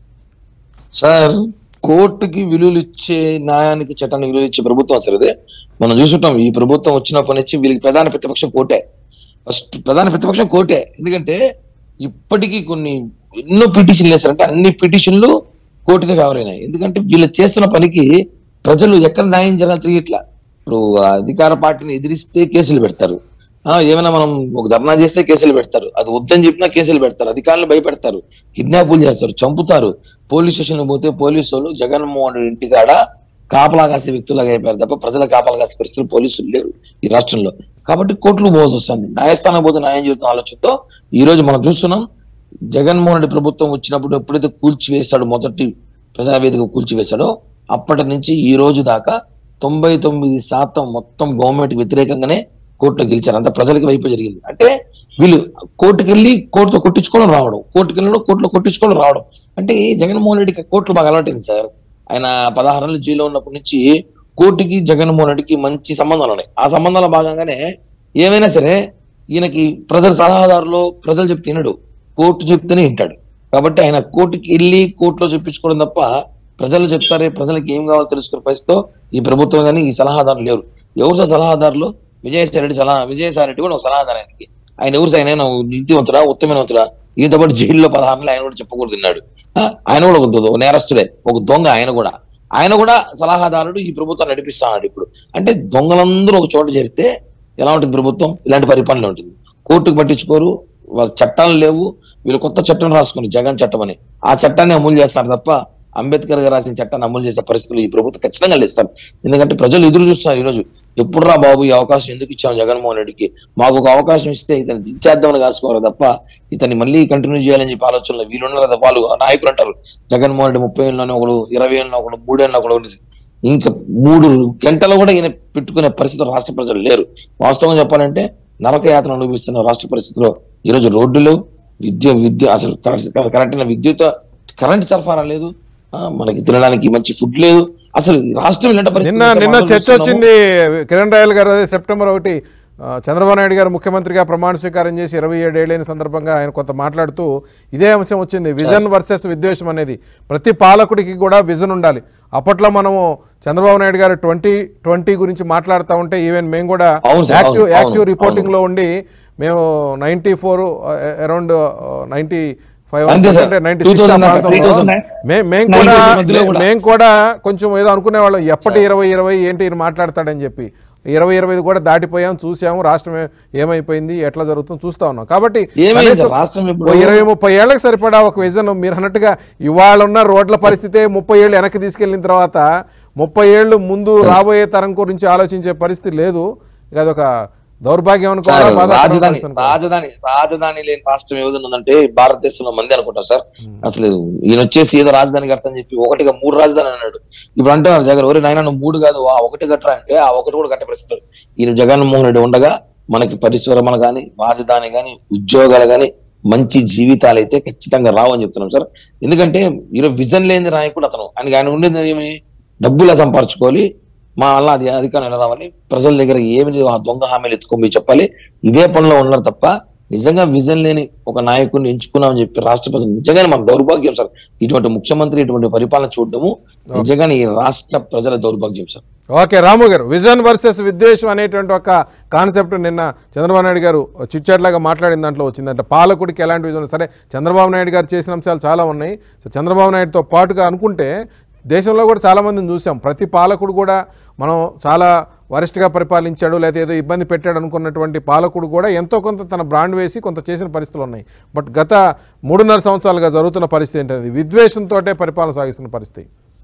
సార్ కోర్టుకి విలువలు ఇచ్చే న్యాయానికి చట్టానికి విలువలు ఇచ్చే ప్రభుత్వం సార్ ఇదే మనం చూసుంటాం ఈ ప్రభుత్వం వచ్చినప్పటి నుంచి వీళ్ళకి ప్రధాన ప్రతిపక్షం కోటే ఫస్ట్ ప్రధాన ప్రతిపక్షం కోటే ఎందుకంటే ఇప్పటికీ కొన్ని ఎన్నో పిటిషన్లు వేస్తారంటే అన్ని పిటిషన్లు కోర్టుకి కవరైనాయి ఎందుకంటే వీళ్ళు చేస్తున్న పనికి ప్రజలు ఎక్కడ న్యాయం జరగాలి తిరిగి ఇట్లా ఇప్పుడు అధికార పార్టీని ఎదిరిస్తే కేసులు పెడతారు ఆ ఏమైనా మనం ఒక ధర్నా చేస్తే కేసులు పెడతారు అది వద్దని చెప్పినా కేసులు పెడతారు అధికారులు భయపెడతారు కిడ్నాపులు చేస్తారు చంపుతారు పోలీస్ స్టేషన్ పోతే పోలీసు వాళ్ళు జగన్మోహన్ రెడ్డి ఇంటికాడ కాపలా కాసే వ్యక్తులుగా అయిపోయారు తప్ప ప్రజల కాపలా కాసే పరిస్థితులు పోలీసులు లేరు ఈ రాష్ట్రంలో కాబట్టి కోర్టులు పోవాల్సి వస్తుంది న్యాయస్థానం పోతే న్యాయం చేస్తున్న ఆలోచనతో ఈ రోజు మనం చూస్తున్నాం జగన్మోహన్ రెడ్డి ప్రభుత్వం వచ్చినప్పుడు ఎప్పుడైతే కూల్చివేశాడు మొదటి ప్రజావేదిక కూల్చివేశాడో అప్పటి నుంచి ఈ రోజు దాకా తొంభై తొమ్మిది శాతం మొత్తం గవర్నమెంట్ వ్యతిరేకంగానే కోర్టులో గెలిచారు అంత ప్రజలకి వైపు జరిగింది అంటే వీళ్ళు కోర్టుకి వెళ్ళి కోర్టుతో కొట్టించుకోవడం రావడం కోర్టుకి వెళ్ళడం కోర్టులో కొట్టించుకోవడం రావడం అంటే ఈ జగన్మోహన్ రెడ్డికి కోర్టులు బాగా అలవాటైంది సార్ ఆయన పదహారు నెలలు జైల్లో ఉన్నప్పటి నుంచి కోర్టుకి జగన్మోహన్ రెడ్డికి మంచి సంబంధాలు ఉన్నాయి ఆ సంబంధాల భాగంగానే ఏమైనా సరే ఈయనకి ప్రజల సలహాదారులు ప్రజలు చెప్తే వినడు కోర్టు చెప్తేనే వింటాడు కాబట్టి ఆయన కోర్టుకి వెళ్ళి కోర్టులో చెప్పించుకోవడం తప్ప ప్రజలు చెప్తారే ప్రజలకు ఏం కావాలో తెలుసుకునే పరిస్థితితో ఈ ప్రభుత్వం కానీ ఈ సలహాదారులు లేరు ఎవరు సార్ సలహాదారులు విజయసాయి రెడ్డి సలహా విజయసాయి రెడ్డి కూడా ఒక సలహాదారు ఆయనకి ఆయన ఎవరు సార్ ఆయన నీతివంతుడా ఉత్తమవంతుడా ఈయనతో పాటు జైల్లో పదహారు నెలలు ఆయన కూడా చెప్పకూడదు తిన్నాడు ఆ, ఆయన కూడా ఒక దొ- నేరస్తుడే ఒక దొంగ ఆయన కూడా ఆయన కూడా సలహాదారుడు ఈ ప్రభుత్వాన్ని నడిపిస్తున్నాడు ఇప్పుడు అంటే దొంగలందరూ ఒక చోట చేరితే ఎలా ఉంటుంది ప్రభుత్వం ఇలాంటి పరిపాలన ఉంటుంది కోర్టుకు పట్టించుకోరు వాళ్ళ చట్టాలు లేవు వీళ్ళు కొత్త చట్టం రాసుకుని జగన్ చట్టం అని ఆ చట్టాన్ని అమలు చేస్తారు తప్ప అంబేద్కర్ గారు రాసిన చట్టాన్ని అమలు చేసే పరిస్థితులు ఈ ప్రభుత్వం ఖచ్చితంగా లేదు సార్ ఎందుకంటే ప్రజలు ఎదురు చూస్తున్నారు ఈ రోజు ఎప్పుడు రా బాబు ఈ అవకాశం ఎందుకు ఇచ్చాం జగన్మోహన్ రెడ్డికి మాకు ఒక అవకాశం ఇస్తే ఇతను దించేద్దామని కాసుకోవాలి తప్ప ఇతన్ని మళ్ళీ కంటిన్యూ చేయాలని చెప్పి ఆలోచనలో వీళ్ళు ఉన్నారు కదా వాళ్ళు నాయకులు అంటారు జగన్మోహన్ రెడ్డి ముప్పై ఏళ్ళలోనే ఒకడు ఇరవై ఏళ్ళలో ఒకడు మూడేళ్ళలో ఒకడు ఇంకా మూడు గంటలు కూడా ఈయన పెట్టుకునే పరిస్థితి రాష్ట్ర ప్రజలు లేరు వాస్తవంగా చెప్పాలంటే నరక యాత్ర అనుభవిస్తున్న రాష్ట్ర పరిస్థితిలో ఈ రోజు రోడ్లు విద్య విద్య అసలు కరెక్ట్ కరెక్ట్ అయిన విద్యుత్ కరెంట్ సరఫరా లేదు ఆ, మనకి తినడానికి మంచి ఫుడ్ లేదు అసలు రాష్ట్రం ఇలాంటి పరిస్థితి నిన్న ఉంటే నిన్న మనం చర్చ చూస్తున్నాము. వచ్చింది కిరణ్ రాయల్ గారు అదే సెప్టెంబర్ ఒకటి ఆ, చంద్రబాబు నాయుడు గారు ముఖ్యమంత్రిగా ప్రమాణ స్వీకారం చేసి ఇరవై ఏడేళ్ళైన సందర్భంగా ఆయన కొంత మాట్లాడుతూ ఇదే అంశం వచ్చింది విజన్ వర్సెస్ విద్వేషం అనేది ప్రతి పాలకుడికి కూడా విజన్ ఉండాలి అప్పట్లో మనము చంద్రబాబు నాయుడు గారు ట్వంటీ ట్వంటీ గురించి మాట్లాడుతూ ఉంటే ఈవెన్ మేము కూడా అవును సార్, యాక్టివ్ అవును, యాక్టివ్ అవును, రిపోర్టింగ్ లో ఉండి మేము ninety four around ninety five అంతే సార్. అంటే నైన్టీ 2000 దాకా, ప్రాంతంలో 2000. మే- మేము 90s కూడా మధ్యలో కూడా. మేము కూడా కొంచెం ఏదో అనుకునేవాళ్ళం ఎప్పటి ఇరవై ఇరవై ఏంటి ఈయన మాట్లాడతాడని చెప్పి ఇరవై ఇరవై ఐదు కూడా దాటిపోయాం చూసాము రాష్ట్రం ఏ- ఏమైపోయింది ఎట్లా జరుగుతుందో చూస్తా ఉన్నాం కాబట్టి ఏమైంది కనీసం సార్? రాష్ట్రం ఇప్పుడు- ఓ ఇరవై ముప్పై ఏళ్ళకి సరిపడా ఒక విజన్ మీరు అన్నట్టుగా ఇవాళ ఉన్న రోడ్ల పరిస్థితే ముప్పై ఏళ్ళు వెనక్కి తీసుకెళ్లిన తర్వాత ముప్పై ఏళ్ళు ముందు రాబోయే తరం గురించి ఆలోచించే పరిస్థితి లేదు ఇక అదొక దౌర్భాగ్యం అనుకోవాలా సార్, బాధాకరమైన రాజధాని పరిస్థితి అనుకోవాలా? రాజధాని రాజధాని లేని రాష్ట్రం ఏది ఉందంటే భారతదేశంలో మంది అనుకుంటా సార్ అసలు ఈయన వచ్చేసి ఏదో రాజధాని కట్టని చెప్పి ఒకటిగా మూడు రాజధాని అన్నాడు ఇప్పుడు అంటున్నారు జగన్ ఒరే నాయన నువ్వు మూడు కాదు ఆ ఒకటి కట్టరా అంటే ఆ ఒకటి కూడా కట్టే పరిస్థితి లేదు. ఈయన జగన్మోహన్ రెడ్డి ఉండగా మనకి పరిశ్రమలు కానీ రాజధాని కానీ ఉద్యోగాలు కానీ మంచి జీవితాలు అయితే ఖచ్చితంగా రావు అని చెప్తున్నాం సార్ ఎందుకంటే ఈరోజు విజన్ లేని నాయకుడు అతను ఆయనకి ఆయన ఉండేది ఏమి డబ్బులా సంపాదించుకోవాలి మా వల్ల అది అధికారం ఎలా రావాలి ప్రజల దగ్గర ఏమి లేవు, ఆ దొంగ హామీలు ఎత్తుకొని చెప్పాలి ఇదే పనిలో ఉన్నారు తప్ప నిజంగా విజన్ లేని ఒక నాయకుడిని ఎంచుకున్నామని చెప్పి రాష్ట్ర ప్రజలు నిజంగానే మాకు దౌర్భాగ్యం సార్ ఇటువంటి ముఖ్యమంత్రి ఇటువంటి పరిపాలన చూడడము నిజంగానే ఈ రాష్ట్ర ప్రజల దౌర్భాగ్యం సార్ ఓకే రాము గారు విజన్ వర్సెస్ విద్వేషం అనేటువంటి ఒక కాన్సెప్ట్ నిన్న చంద్రబాబు నాయుడు గారు చిట్చాట్లాగా మాట్లాడిన దాంట్లో వచ్చిందంటే పాలకుడికి ఎలాంటి విజన్ సరే చంద్రబాబు నాయుడు గారు చేసిన అంశాలు చాలా ఉన్నాయి సో చంద్రబాబు నాయుడుతో పాటుగా అనుకుంటే దేశంలో కూడా చాలామందిని చూసాం ప్రతి పాలకుడు కూడా మనం చాలా వరిష్ఠగా పరిపాలించాడు లేదా ఏదో ఇబ్బంది పెట్టాడు అనుకున్నటువంటి పాలకుడు కూడా ఎంతో కొంత తన బ్రాండ్ వేసి కొంత చేసిన పరిస్థితులు ఉన్నాయి బట్ గత మూడున్నర సంవత్సరాలుగా జరుగుతున్న పరిస్థితి ఏంటనేది విద్వేషంతో పరిపాలన సాగిస్తున్న పరిస్థితి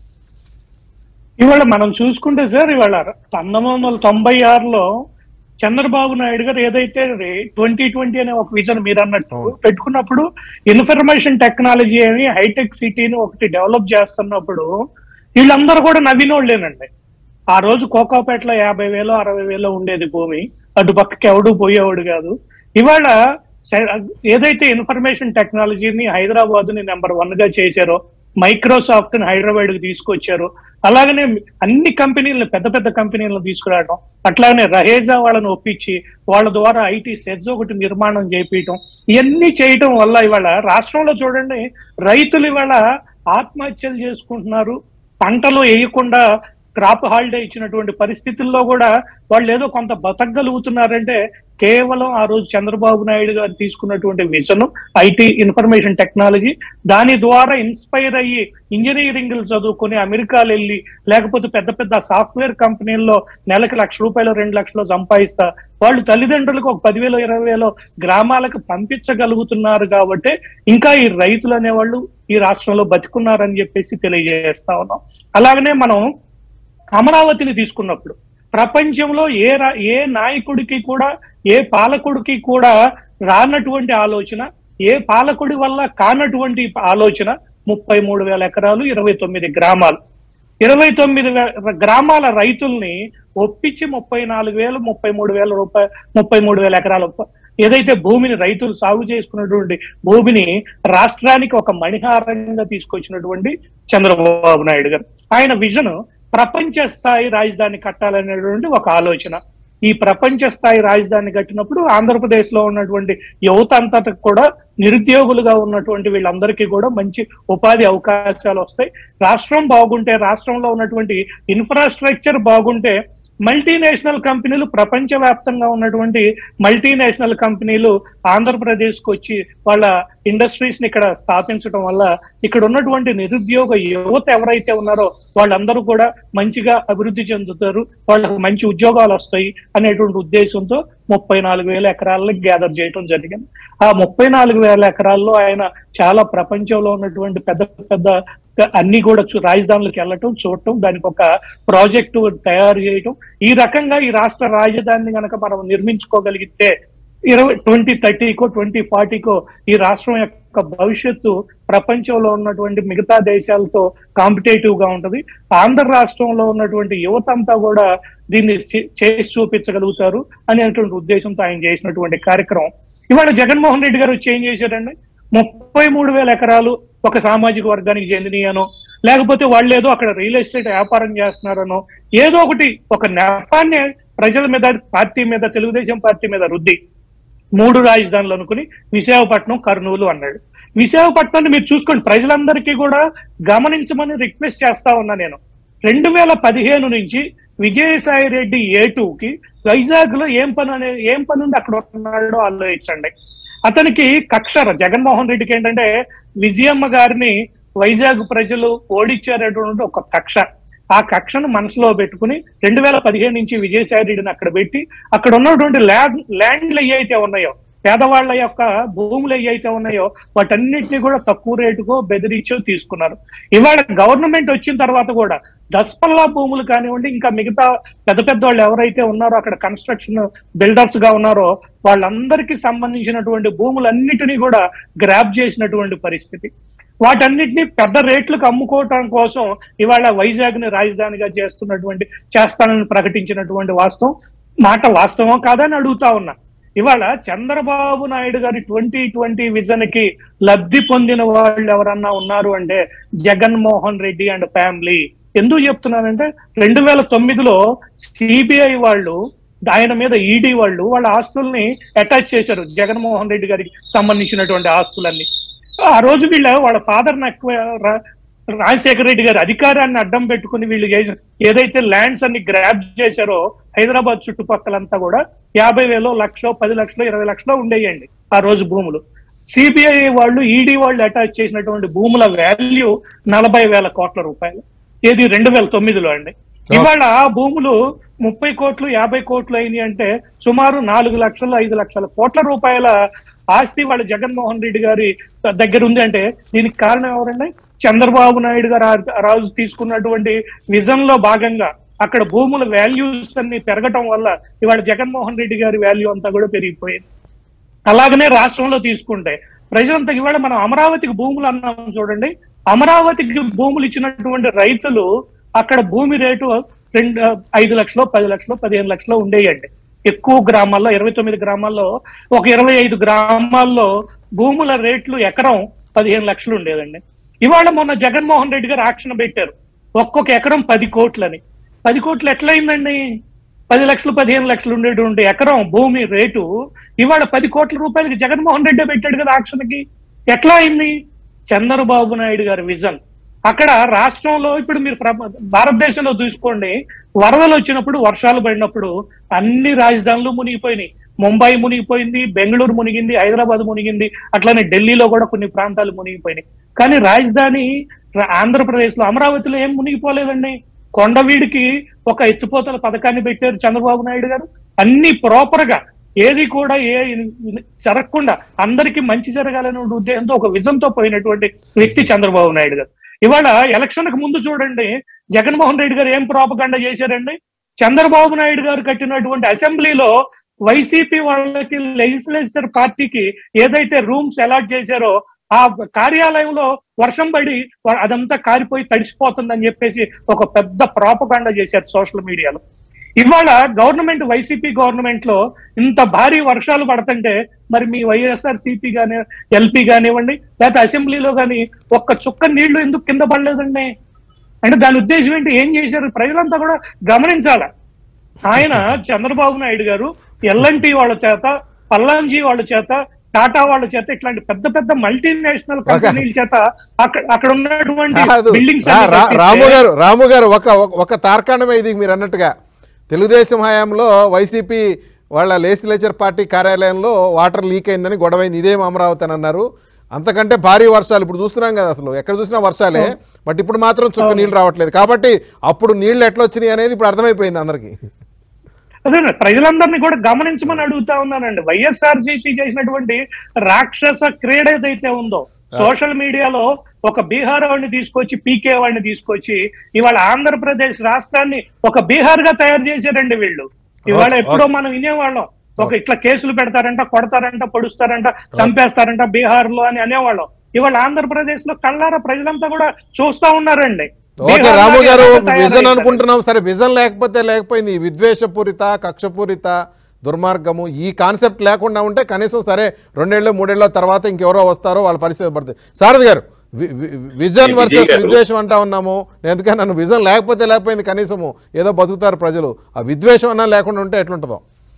ఇవాళ మనం చూసుకుంటే సార్ ఇవాళ పంతొమ్మిది వందల తొంభై ఆరులో చంద్రబాబు నాయుడు గారు ఏదైతే ట్వంటీ ట్వంటీ అనే ఒక విజన్ మీరు అన్నట్టు పెట్టుకున్నప్పుడు ఇన్ఫర్మేషన్ టెక్నాలజీ అని హైటెక్ సిటీని ఒకటి డెవలప్ చేస్తున్నప్పుడు వీళ్ళందరూ కూడా నవ్వినోళ్ళేనండి ఆ రోజు కోకాపేటలో యాభై వేలు అరవై వేలు ఉండేది భూమి అటు పక్కకి ఎవడు పోయేవాడు కాదు ఇవాళ స- ఏదైతే ఇన్ఫర్మేషన్ టెక్నాలజీని హైదరాబాద్ ని నెంబర్ వన్ గా చేశారో మైక్రోసాఫ్ట్ ని హైదరాబాద్ కి తీసుకొచ్చారు అలాగనే అన్ని కంపెనీలను పెద్ద పెద్ద కంపెనీలను తీసుకురావడం అట్లాగనే రహేజా వాళ్ళని ఒప్పించి వాళ్ళ ద్వారా ఐటీ సెజ్ ఒకటి నిర్మాణం చేపించడం ఇవన్నీ చేయటం వల్ల ఇవాళ రాష్ట్రంలో చూడండి రైతులు ఇవాళ ఆత్మహత్యలు చేసుకుంటున్నారు పంటలు వేయకుండా క్రాప్ హాలిడే ఇచ్చినటువంటి పరిస్థితుల్లో కూడా వాళ్ళు ఏదో కొంత బతకగలుగుతున్నారంటే కేవలం ఆ రోజు చంద్రబాబు నాయుడు గారు తీసుకున్నటువంటి విజన్ ఐటీ ఇన్ఫర్మేషన్ టెక్నాలజీ దాని ద్వారా ఇన్స్పైర్ అయ్యి ఇంజనీరింగ్ చదువుకొని అమెరికాలు వెళ్ళి లేకపోతే పెద్ద పెద్ద సాఫ్ట్వేర్ కంపెనీల్లో నెలకి లక్ష రూపాయలు రెండు లక్షలు సంపాదిస్తా వాళ్ళు తల్లిదండ్రులకు ఒక పదివేలు ఇరవై వేలు గ్రామాలకు పంపించగలుగుతున్నారు కాబట్టి ఇంకా ఈ రైతులు అనేవాళ్ళు ఈ రాష్ట్రంలో బతికున్నారని చెప్పేసి తెలియజేస్తా ఉన్నాం అలాగనే మనం అమరావతిని తీసుకున్నప్పుడు ప్రపంచంలో ఏ రా- ఏ నాయకుడికి కూడా ఏ పాలకుడికి కూడా రానటువంటి ఆలోచన ఏ పాలకుడి వల్ల కానటువంటి ఆలోచన ముప్పై మూడు వేల ఎకరాలు ఇరవై తొమ్మిది గ్రామాలు ఇరవై తొమ్మిది వే- గ్రామాల రైతుల్ని ఒప్పించి ముప్పై నాలుగు వేలు ముప్పై మూడు వేల రూపాయలు ముప్పై మూడు వేల ఎకరాల ప- ఏదైతే భూమిని రైతులు సాగు చేసుకున్నటువంటి భూమిని రాష్ట్రానికి ఒక మణిహారంగా తీసుకొచ్చినటువంటి చంద్రబాబు నాయుడు గారు ఆయన విజన్ ప్రపంచ స్థాయి రాజధాని కట్టాలనేటువంటి ఒక ఆలోచన ఈ ప్రపంచ స్థాయి రాజధాని కట్టినప్పుడు ఆంధ్రప్రదేశ్ లో ఉన్నటువంటి యువత అంతటా కూడా నిరుద్యోగులుగా ఉన్నటువంటి వీళ్ళందరికీ కూడా మంచి ఉపాధి అవకాశాలు వస్తాయి రాష్ట్రం బాగుంటే రాష్ట్రంలో ఉన్నటువంటి ఇన్ఫ్రాస్ట్రక్చర్ బాగుంటే మల్టీనేషనల్ కంపెనీలు ప్రపంచవ్యాప్తంగా ఉన్నటువంటి మల్టీనేషనల్ కంపెనీలు ఆంధ్రప్రదేశ్ కు వచ్చి వాళ్ళ ఇండస్ట్రీస్ ని ఇక్కడ స్థాపించడం వల్ల ఇక్కడ ఉన్నటువంటి నిరుద్యోగ యువత ఎవరైతే ఉన్నారో వాళ్ళందరూ కూడా మంచిగా అభివృద్ధి చెందుతారు వాళ్ళకి మంచి ఉద్యోగాలు వస్తాయి అనేటువంటి ఉద్దేశంతో ముప్పై నాలుగు వేల ఎకరాలను గ్యాదర్ చేయడం జరిగింది ఆ ముప్పై నాలుగు వేల ఎకరాల్లో ఆయన చాలా ప్రపంచంలో ఉన్నటువంటి పెద్ద పెద్ద అన్ని కూడా చూ- రాజధానులకు వెళ్ళటం చూడటం దానికి ఒక ప్రాజెక్టు తయారు చేయటం ఈ రకంగా ఈ రాష్ట్ర రాజధానిని గనక మనం నిర్మించుకోగలిగితే ఇరవై ట్వంటీ థర్టీకో ట్వంటీ ఫార్టీకో ఈ రాష్ట్రం యొక్క భవిష్యత్తు ప్రపంచంలో ఉన్నటువంటి మిగతా దేశాలతో కాంపిటేటివ్ గా ఉంటది ఆంధ్ర రాష్ట్రంలో ఉన్నటువంటి యువత అంతా కూడా దీన్ని చే- చేసి చూపించగలుగుతారు అనేటువంటి ఉద్దేశంతో ఆయన చేసినటువంటి కార్యక్రమం ఇవాళ జగన్మోహన్ రెడ్డి గారు వచ్చి ఏం చేశారండి ముప్పై మూడు వేల ఎకరాలు ఒక సామాజిక వర్గానికి చెందినయనో లేకపోతే వాళ్ళు ఏదో అక్కడ రియల్ ఎస్టేట్ వ్యాపారం చేస్తున్నారనో ఏదో ఒకటి ఒక నెపాన్ని ప్రజల మీద పార్టీ మీద తెలుగుదేశం పార్టీ మీద రుద్ది మూడు రాజధానులు అనుకుని విశాఖపట్నం కర్నూలు అన్నాడు విశాఖపట్నాన్ని మీరు చూసుకోండి ప్రజలందరికీ కూడా గమనించమని రిక్వెస్ట్ చేస్తా ఉన్నా నేను రెండు వేల పదిహేను నుంచి విజయసాయి రెడ్డి ఏ కి వైజాగ్ లో ఏం పని అనే ఏం పని ఉంది అక్కడ ఉన్నాడో ఆలోచించండి అతనికి కక్ష జగన్మోహన్ రెడ్డికి ఏంటంటే విజయమ్మ గారిని వైజాగ్ ప్రజలు ఓడించారటువంటి ఒక కక్ష ఆ కక్షను మనసులో పెట్టుకుని రెండు వేల పదిహేను నుంచి విజయసాయి రెడ్డిని అక్కడ పెట్టి అక్కడ ఉన్నటువంటి ల్యాండ్ ల్యాండ్లు ఏవైతే ఉన్నాయో పేదవాళ్ళ యొక్క భూములు ఏవైతే ఉన్నాయో వాటన్నిటిని కూడా తక్కువ రేటుకో బెదిరించో తీసుకున్నారు ఇవాళ గవర్నమెంట్ వచ్చిన తర్వాత కూడా దస్పల్లా భూములు కానివ్వండి ఇంకా మిగతా పెద్ద పెద్ద వాళ్ళు ఎవరైతే ఉన్నారో అక్కడ కన్స్ట్రక్షన్ బిల్డర్స్ గా ఉన్నారో వాళ్ళందరికీ సంబంధించినటువంటి భూములన్నిటినీ కూడా గ్రాప్ చేసినటువంటి పరిస్థితి వాటన్నిటిని పెద్ద రేట్లకు అమ్ముకోవటం కోసం ఇవాళ వైజాగ్ ని రాజధానిగా చేస్తున్నటువంటి చేస్తానని ప్రకటించినటువంటి వాస్తవం మాట వాస్తవం కాదని అడుగుతా ఉన్నా ఇవాళ చంద్రబాబు నాయుడు గారి ట్వంటీ ట్వంటీ విజన్ కి లబ్ధి పొందిన వాళ్ళు ఎవరన్నా ఉన్నారు అంటే జగన్మోహన్ రెడ్డి అండ్ ఫ్యామిలీ ఎందుకు చెప్తున్నానంటే రెండు వేల తొమ్మిదిలో సిబిఐ వాళ్ళు ఆయన మీద ఈడీ వాళ్ళు వాళ్ళ ఆస్తుల్ని అటాచ్ చేశారు జగన్మోహన్ రెడ్డి గారికి సంబంధించినటువంటి ఆస్తులన్నీ ఆ రోజు వీళ్ళ వాళ్ళ ఫాదర్ రాజశేఖర రెడ్డి గారి అధికారాన్ని అడ్డం పెట్టుకుని వీళ్ళు చేసిన- ఏదైతే ల్యాండ్స్ అన్ని గ్రాప్ చేశారో హైదరాబాద్ చుట్టుపక్కలంతా కూడా యాభై వేలు లక్షలో పది లక్షలు ఇరవై లక్షలో ఉండేయండి ఆ రోజు భూములు సిబిఐ వాళ్ళు ఈడీ వాళ్ళు అటాచ్ చేసినటువంటి భూముల వాల్యూ నలభై వేల కోట్ల రూపాయలు ఏది రెండు వేల తొమ్మిదిలో అండి ఇవాళ ఆ భూములు ముప్పై కోట్లు యాభై కోట్లు అయినాయి అంటే సుమారు నాలుగు లక్షలు ఐదు లక్షల కోట్ల రూపాయల ఆస్తి వాళ్ళ జగన్మోహన్ రెడ్డి గారి దగ్గర ఉంది అంటే దీనికి కారణం ఎవరండి చంద్రబాబు నాయుడు గారు ఆ- ఆ రోజు తీసుకున్నటువంటి విజన్ లో భాగంగా అక్కడ భూముల వాల్యూస్ అన్ని పెరగటం వల్ల ఇవాళ జగన్మోహన్ రెడ్డి గారి వాల్యూ అంతా కూడా పెరిగిపోయింది అలాగనే రాష్ట్రంలో తీసుకుంటే ప్రజలంతా ఇవాళ మనం అమరావతికి భూములు అన్నాం చూడండి అమరావతికి భూములు ఇచ్చినటువంటి రైతులు అక్కడ భూమి రేటు రెండు ఐదు లక్షలు పది లక్షలు పదిహేను లక్షలు ఉండేయండి ఎక్కువ గ్రామాల్లో ఇరవై తొమ్మిది గ్రామాల్లో ఒక ఇరవై ఐదు గ్రామాల్లో భూముల రేట్లు ఎకరం పదిహేను లక్షలు ఉండేదండి ఇవాళ మొన్న జగన్మోహన్ రెడ్డి గారు ఆక్షన్ పెట్టారు ఒక్కొక్క ఎకరం పది కోట్లని పది కోట్లు ఎట్లయిందండి పది లక్షలు పదిహేను లక్షలు ఉండేటువంటి ఎకరం భూమి రేటు ఇవాళ పది కోట్ల రూపాయలకి జగన్మోహన్ రెడ్డి పెట్టాడు కదా ఆక్షన్కి ఎట్లా అయింది చంద్రబాబు నాయుడు గారి విజన్ అక్కడ రాష్ట్రంలో ఇప్పుడు మీరు ప్ర- భారతదేశంలో చూసుకోండి వరదలు వచ్చినప్పుడు వర్షాలు పడినప్పుడు అన్ని రాజధానులు మునిగిపోయినాయి ముంబై మునిగిపోయింది బెంగళూరు మునిగింది హైదరాబాద్ మునిగింది అట్లానే ఢిల్లీలో కూడా కొన్ని ప్రాంతాలు మునిగిపోయినాయి కానీ రాజధాని ర- ఆంధ్రప్రదేశ్ లో అమరావతిలో ఏం మునిగిపోలేదండి కొండవీడికి ఒక ఎత్తిపోతల పథకాన్ని పెట్టారు చంద్రబాబు నాయుడు గారు అన్ని ప్రాపర్ గా ఏది కూడా ఏ జరగకుండా అందరికీ మంచి జరగాలనే ఉద్దేశంతో ఒక విజన్ తో పోయినటువంటి వ్యక్తి చంద్రబాబు నాయుడు గారు ఇవాళ ఎలక్షన్ కు ముందు చూడండి జగన్మోహన్ రెడ్డి గారు ఏం ప్రాపగండ చేశారండి చంద్రబాబు నాయుడు గారు కట్టినటువంటి అసెంబ్లీలో వైసీపీ వాళ్ళకి లెజిస్లేచర్ పార్టీకి ఏదైతే రూమ్స్ అలాట్ చేశారో ఆ కార్యాలయంలో వర్షం పడి వా- అదంతా కారిపోయి తడిసిపోతుందని చెప్పేసి ఒక పెద్ద ప్రాపగాండ చేశారు సోషల్ మీడియాలో ఇవాళ గవర్నమెంట్ వైసీపీ గవర్నమెంట్ లో ఇంత భారీ వర్షాలు పడుతుంటే మరి మీ వైఎస్ఆర్ సిపి గాని ఎల్పీ కానివ్వండి లేకపోతే అసెంబ్లీలో కానీ ఒక్క చుక్క నీళ్లు ఎందుకు కింద పడలేదండి అంటే దాని ఉద్దేశం ఏంటి ఏం చేశారు ప్రజలంతా కూడా గమనించాల ఆయన చంద్రబాబు నాయుడు గారు ఎల్ఎన్టీ వాళ్ళ చేత పల్లాంజీ వాళ్ళ చేత టాటా వాళ్ళ చేత ఇట్లాంటి పెద్ద పెద్ద మల్టీనేషనల్ కంపెనీల చేత అక్కడ అక్కడ ఉన్నటువంటి కాదు బిల్డింగ్స్ రా- రా- రాము గారు రాము గారు ఒక ఒక- ఒక తార్కాణమే ఇది మీరు అన్నట్టుగా తెలుగుదేశం హయాంలో వైసీపీ వాళ్ళ లేజిస్లేచర్ పార్టీ కార్యాలయంలో వాటర్ లీక్ అయిందని గొడవైంది ఇదేం అమరావతి అని అన్నారు అంతకంటే భారీ వర్షాలు ఇప్పుడు చూస్తున్నాం కదా అసలు ఎక్కడ చూసినా వర్షాలే బట్ ఇప్పుడు మాత్రం చుక్క నీళ్ళు రావట్లేదు కాబట్టి అప్పుడు నీళ్ళు ఎట్లా వచ్చినాయి అనేది ఇప్పుడు అర్థమైపోయింది అందరికీ అదే ప్రజలందరినీ కూడా గమనించమని అడుగుతా ఉన్నానండి వైఎస్ఆర్ జీపీ చేసినటువంటి రాక్షస క్రీడ ఏదైతే ఉందో సోషల్ మీడియాలో ఒక బీహార్ వాడిని తీసుకొచ్చి పీకే వాడిని తీసుకొచ్చి ఇవాళ ఆంధ్రప్రదేశ్ రాష్ట్రాన్ని ఒక బీహార్ గా తయారు చేశారండి వీళ్ళు ఇవాళ ఓకే, ఎప్పుడో మనం వినేవాళ్ళం ఒక ఇట్లా కేసులు పెడతారంట కొడతారంట పొడుస్తారంట చంపేస్తారంట బీహార్ లో అని అనేవాళ్ళం ఇవాళ ఆంధ్రప్రదేశ్ లో కళ్ళారా ప్రజలంతా కూడా చూస్తా ఉన్నారండి ఓకే బీహార్ రాము లాగా గారు ఎలా విజన్ తయారయ్యారు? అనుకుంటున్నాం సరే విజన్ లేకపోతే లేకపోయింది ఈ విద్వేషపూరిత కక్షపూరిత దుర్మార్గము ఈ కాన్సెప్ట్ లేకుండా ఉంటే కనీసం సరే రెండేళ్ళు మూడేళ్ల తర్వాత ఇంకెవరో వస్తారో వాళ్ళ పరిస్థితి పడుతుంది సారథి గారు వి- వి- విజన్ విజయ్ వర్సెస్ గారు. విద్వేషం అంటా ఉన్నాము నేను ఎందుకని నన్ను విజన్ లేకపోతే లేకపోయింది కనీసము ఏదో బతుకుతారు ప్రజలు ఆ విద్వేషం అన్నా లేకుండా ఉంటే ఎట్లుంటుందో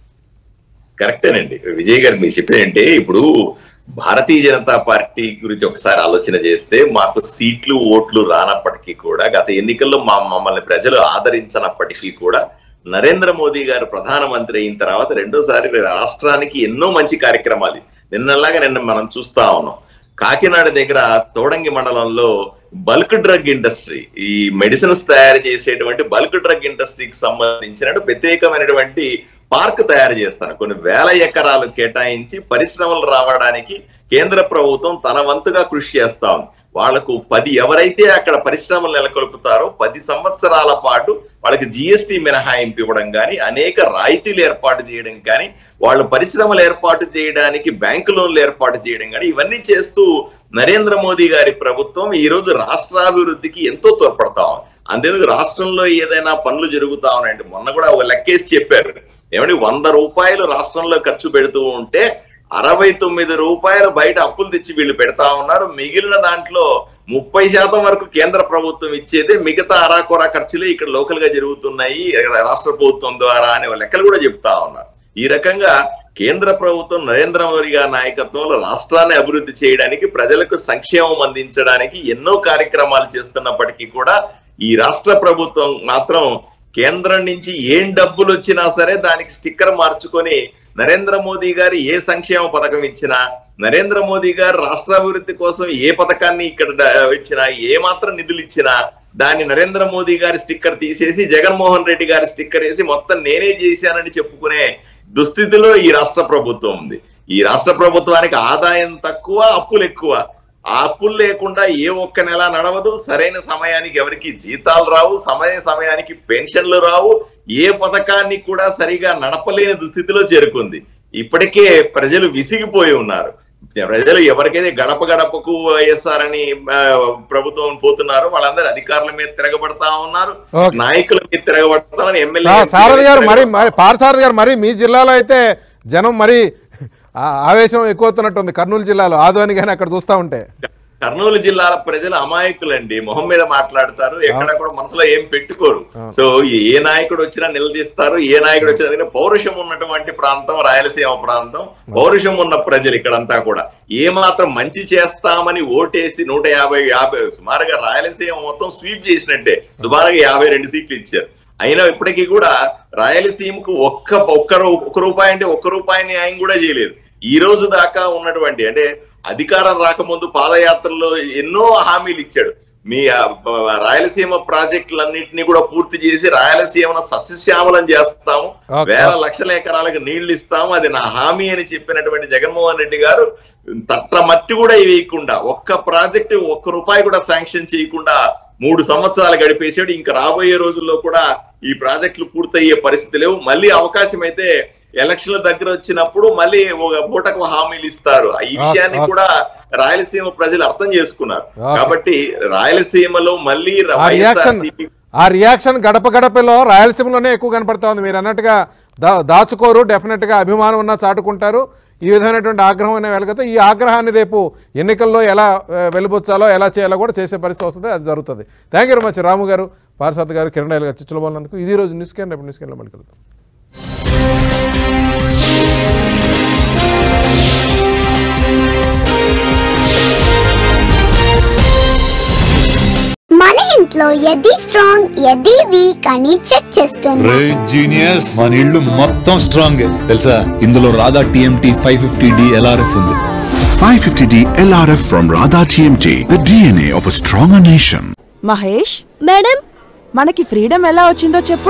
కరెక్టేనండి విజయ్ గారు మీరు చెప్పేదంటే ఇప్పుడు భారతీయ జనతా పార్టీ గురించి ఒకసారి ఆలోచన చేస్తే మాకు సీట్లు ఓట్లు రానప్పటికీ కూడా గత ఎన్నికల్లో మా మమ్మల్ని ప్రజలు ఆదరించనప్పటికీ కూడా నరేంద్ర మోదీ గారు ప్రధానమంత్రి అయిన తర్వాత రెండోసారి రాష్ట్రానికి ఎన్నో మంచి కార్యక్రమాలు నిన్నలాగా నిన్న మనం చూస్తా ఉన్నాం కాకినాడ దగ్గర తోడంగి మండలంలో బల్క్ డ్రగ్ ఇండస్ట్రీ ఈ మెడిసిన్స్ తయారు చేసేటువంటి బల్క్ డ్రగ్ ఇండస్ట్రీకి సంబంధించిన ప్రత్యేకమైనటువంటి పార్క్ తయారు చేస్తాను కొన్ని వేల ఎకరాలు కేటాయించి పరిశ్రమలు రావడానికి కేంద్ర ప్రభుత్వం తన వంతుగా కృషి చేస్తా ఉంది వాళ్లకు పది ఎవరైతే అక్కడ పరిశ్రమలు నెలకొల్పుతారో పది సంవత్సరాల పాటు వాళ్ళకి జిఎస్టి మినహాయింపు ఇవ్వడం కానీ అనేక రాయితీలు ఏర్పాటు చేయడం కానీ వాళ్ళు పరిశ్రమలు ఏర్పాటు చేయడానికి బ్యాంకు లోన్లు ఏర్పాటు చేయడం కానీ ఇవన్నీ చేస్తూ నరేంద్ర మోదీ గారి ప్రభుత్వం ఈ రోజు రాష్ట్రాభివృద్ధికి ఎంతో తోడ్పడతా ఉంది అంతేందుకు రాష్ట్రంలో ఏదైనా పనులు జరుగుతా ఉన్నాయంటే మొన్న కూడా ఒక లెక్కేసి చెప్పారు ఏమంటే వంద రూపాయలు రాష్ట్రంలో ఖర్చు పెడుతూ ఉంటే అరవై తొమ్మిది రూపాయలు బయట అప్పులు తెచ్చి వీళ్ళు పెడతా ఉన్నారు మిగిలిన దాంట్లో ముప్పై శాతం వరకు కేంద్ర ప్రభుత్వం ఇచ్చేదే మిగతా అరాకొరా ఖర్చులే ఇక్కడ లోకల్ గా జరుగుతున్నాయి రాష్ట్ర ప్రభుత్వం ద్వారా అనే లెక్కలు కూడా చెప్తా ఉన్నారు ఈ రకంగా కేంద్ర ప్రభుత్వం నరేంద్ర మోదీ గారి నాయకత్వంలో రాష్ట్రాన్ని అభివృద్ధి చేయడానికి ప్రజలకు సంక్షేమం అందించడానికి ఎన్నో కార్యక్రమాలు చేస్తున్నప్పటికీ కూడా ఈ రాష్ట్ర ప్రభుత్వం మాత్రం కేంద్రం నుంచి ఏం డబ్బులు వచ్చినా సరే దానికి స్టిక్కర్ మార్చుకొని నరేంద్ర మోదీ గారు ఏ సంక్షేమ పథకం ఇచ్చినా నరేంద్ర మోదీ గారు రాష్ట్రాభివృద్ధి కోసం ఏ పథకాన్ని ఇక్కడ ద- ఇచ్చినా ఏ మాత్రం నిధులు ఇచ్చినా దాన్ని నరేంద్ర మోదీ గారి స్టిక్కర్ తీసేసి జగన్మోహన్ రెడ్డి గారి స్టిక్కర్ వేసి మొత్తం నేనే చేశానని చెప్పుకునే దుస్థితిలో ఈ రాష్ట్ర ప్రభుత్వం ఉంది ఈ రాష్ట్ర ప్రభుత్వానికి ఆదాయం తక్కువ అప్పులు ఎక్కువ ఆ అప్పులు లేకుండా ఏ ఒక్క నెల నడవదు సరైన సమయానికి ఎవరికి జీతాలు రావు సమయ సమయానికి పెన్షన్లు రావు ఏ పథకాన్ని కూడా సరిగా నడపలేని దుస్థితిలో చేరుకుంది ఇప్పటికే ప్రజలు విసిగిపోయి ఉన్నారు ప్రజలు ఎవరికైతే గడప గడపకు వేస్తారని ప్రభుత్వం పోతున్నారు వాళ్ళందరూ అధికారుల మీద తిరగబడతా ఉన్నారు Okay. నాయకుల మీద తిరగబడతామని సా- ఎమ్మెల్యే సారథి గారు మరి మరి పారసారథి గారు మరి మీ జిల్లాలో అయితే జనం మరి ఆ- ఆవేశం ఎక్కువవుతున్నట్టుంది కర్నూలు జిల్లాలో ఆదోని కానీ అక్కడ చూస్తూ ఉంటే కర్నూలు జిల్లాల ప్రజలు అమాయకులండి మొహం మీద మాట్లాడతారు ఎక్కడ కూడా మనసులో ఏం పెట్టుకోరు సో ఏ నాయకుడు వచ్చినా నిలదీస్తారు ఏ నాయకుడు వచ్చినా అందుకని పౌరుషం ఉన్నటువంటి ప్రాంతం రాయలసీమ ప్రాంతం పౌరుషం ఉన్న ప్రజలు ఇక్కడంతా కూడా ఏ మాత్రం మంచి చేస్తామని ఓటేసి నూట యాభై యాభై సుమారుగా రాయలసీమ మొత్తం స్వీప్ చేసినట్టే సుమారుగా యాభై రెండు సీట్లు ఇచ్చారు అయినా ఇప్పటికీ కూడా రాయలసీమకు ఒక్క ఒక్క రూ- ఒక్క రూపాయి అంటే ఒక్క రూపాయి న్యాయం కూడా చేయలేదు ఈ రోజు దాకా ఉన్నటువంటి అంటే అధికారం రాకముందు పాదయాత్రలో ఎన్నో హామీలు ఇచ్చాడు మీ ఆ, బ- రాయలసీమ ప్రాజెక్టులన్నింటినీ కూడా పూర్తి చేసి రాయలసీమను సస్యశ్యామలం చేస్తాము Okay. వేల లక్షల ఎకరాలకు నీళ్లు ఇస్తాము అది నా హామీ అని చెప్పినటువంటి జగన్మోహన్ రెడ్డి గారు తట్ట మట్టి కూడా వేయకుండా ఒక్క ప్రాజెక్టు ఒక్క రూపాయి కూడా శాంక్షన్ చేయకుండా మూడు సంవత్సరాలు గడిపేసాడు ఇంకా రాబోయే రోజుల్లో కూడా ఈ ప్రాజెక్టులు పూర్తయ్యే పరిస్థితి లేవు మళ్ళీ అవకాశం అయితే ఎలక్షన్ల దగ్గర వచ్చినప్పుడు మళ్ళీ ఒక పూటకు హామీలు ఇస్తారు ఈ విషయాన్ని okay. కూడా రాయలసీమ ప్రజలు అర్థం చేసుకున్నారు Okay. కాబట్టి రాయలసీమలో మళ్ళీ ఆ రియాక్షన్ వైఎస్ఆర్సీపీ ఆ రియాక్షన్ గడప గడపలో రాయలసీమలోనే ఎక్కువ కనపడతా ఉంది మీరు అన్నట్టుగా దా దాచుకోరు డెఫినెట్గా అభిమానం ఉన్నా చాటుకుంటారు ఈ విధమైనటువంటి ఆగ్రహం అనే వెలగతే ఈ ఆగ్రహాన్ని రేపు ఎన్నికల్లో ఎలా ఆ, వెలిబుచ్చాలో ఎలా చేయాలో కూడా చేసే పరిస్థితి వస్తుంది అది జరుగుతుంది thank you very much Ramu గారు పార్సాద్ గారు కిరణ్ రాయల్ గారు చిచ్చుల బాలినందుకు ఇది రోజు న్యూస్ క్యాన్ రేపు న్యూస్ క్యాన్లో మళ్ళీ కలుద్దాం మన ఇంట్లో ఎది స్ట్రాంగ్ ఎది వీక్ అని చెక్ చేస్తుంది రే జీనియస్ మన ఇల్లు మొత్తం స్ట్రాంగ్ తెలుసా ఇందులో Radha TMT five fifty D LRF ఉంది 550D LRF from Radha TMT, the DNA of a stronger nation. Mahesh madam మనకి ఫ్రీడమ్ ఎలా వచ్చిందో చెప్పు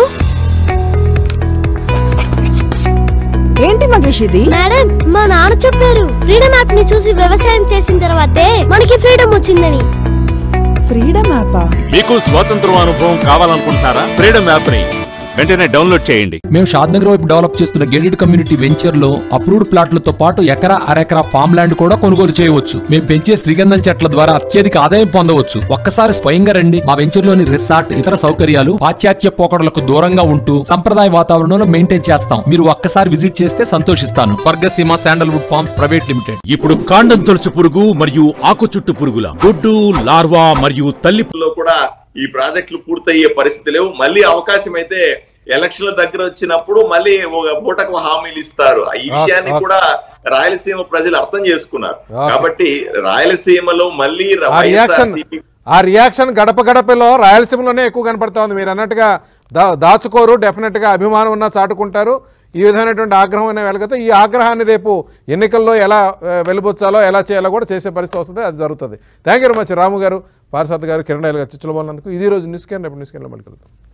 ఏంటి మహేష్ ఇది మేడం మా నాన్న చెప్పారు ఫ్రీడమ్ యాప్ ని చూసి వ్యవసాయం చేసిన తర్వాతే మనకి ఫ్రీడమ్ వచ్చిందని ఫ్రీడమ్ యాపా మీకు స్వాతంత్ర అనుభవం కావాలనుకుంటున్నారా ఫ్రీడమ్ యాప్ ని వెంటనే డౌన్లోడ్ చేయండి మేము షాద్నగర్ వైపు డెవలప్ చేస్తున్న గెటెడ్ కమ్యూనిటీ వెంచర్ లో అప్రూవ్డ్ ప్లాట్లతో పాటు ఎకరా అరెకరా ఫామ్ ల్యాండ్ కూడా కొనుగోలు చేయవచ్చు మేము పెంచే శ్రీగంధం చెట్ల ద్వారా అత్యధిక ఆదాయం పొందవచ్చు ఒక్కసారి స్వయంగా రండి మా వెంచర్ లోని రిసార్ట్ ఇతర సౌకర్యాలు పాశ్చాత్య పోకడలకు దూరంగా ఉంటూ సంప్రదాయ వాతావరణంలో మెయింటైన్ చేస్తాం మీరు ఒక్కసారి విజిట్ చేస్తే సంతోషిస్తాను Swargaseema sandalwood farms private limited ఇప్పుడు కాండం తొలుచు పురుగు మరియు ఆకు చుట్టు పురుగుల గుడ్డు లార్వా మరియు తల్లి లో కూడా ఈ ప్రాజెక్టులు పూర్తయ్యే పరిస్థితి లేవు మళ్ళీ అవకాశం అయితే ఎలక్షన్ల దగ్గర వచ్చినప్పుడు మళ్ళీ ఒక పూటకు హామీలు ఇస్తారు ఈ విషయాన్ని okay. కూడా రాయలసీమ ప్రజలు అర్థం చేసుకున్నారు Okay. కాబట్టి రాయలసీమలో మళ్ళీ ఆ రియాక్షన్ వైఎస్ఆర్సీపీ ఆ రియాక్షన్ గడప గడపలో రాయలసీమలోనే ఎక్కువ కనపడతా ఉంది మీరు అన్నట్టుగా దా దాచుకోరు డెఫినెట్గా అభిమానం ఉన్నా చాటుకుంటారు ఈ విధమైనటువంటి ఆగ్రహం అనే వెలగతే ఈ ఆగ్రహాన్ని రేపు ఎన్నికల్లో ఎలా ఆ, వెలిబుచ్చాలో ఎలా చేయాలో కూడా చేసే పరిస్థితి వస్తుంది అది జరుగుతుంది thank you very much Ramu గారు పార్సాద్ గారు కిరణ్ రాయల్ గారు చిచ్చుల బాలినందుకు ఇది రోజు న్యూస్ క్యాన్ రేపు న్యూస్ క్యాన్లో మళ్ళీ కలుద్దాం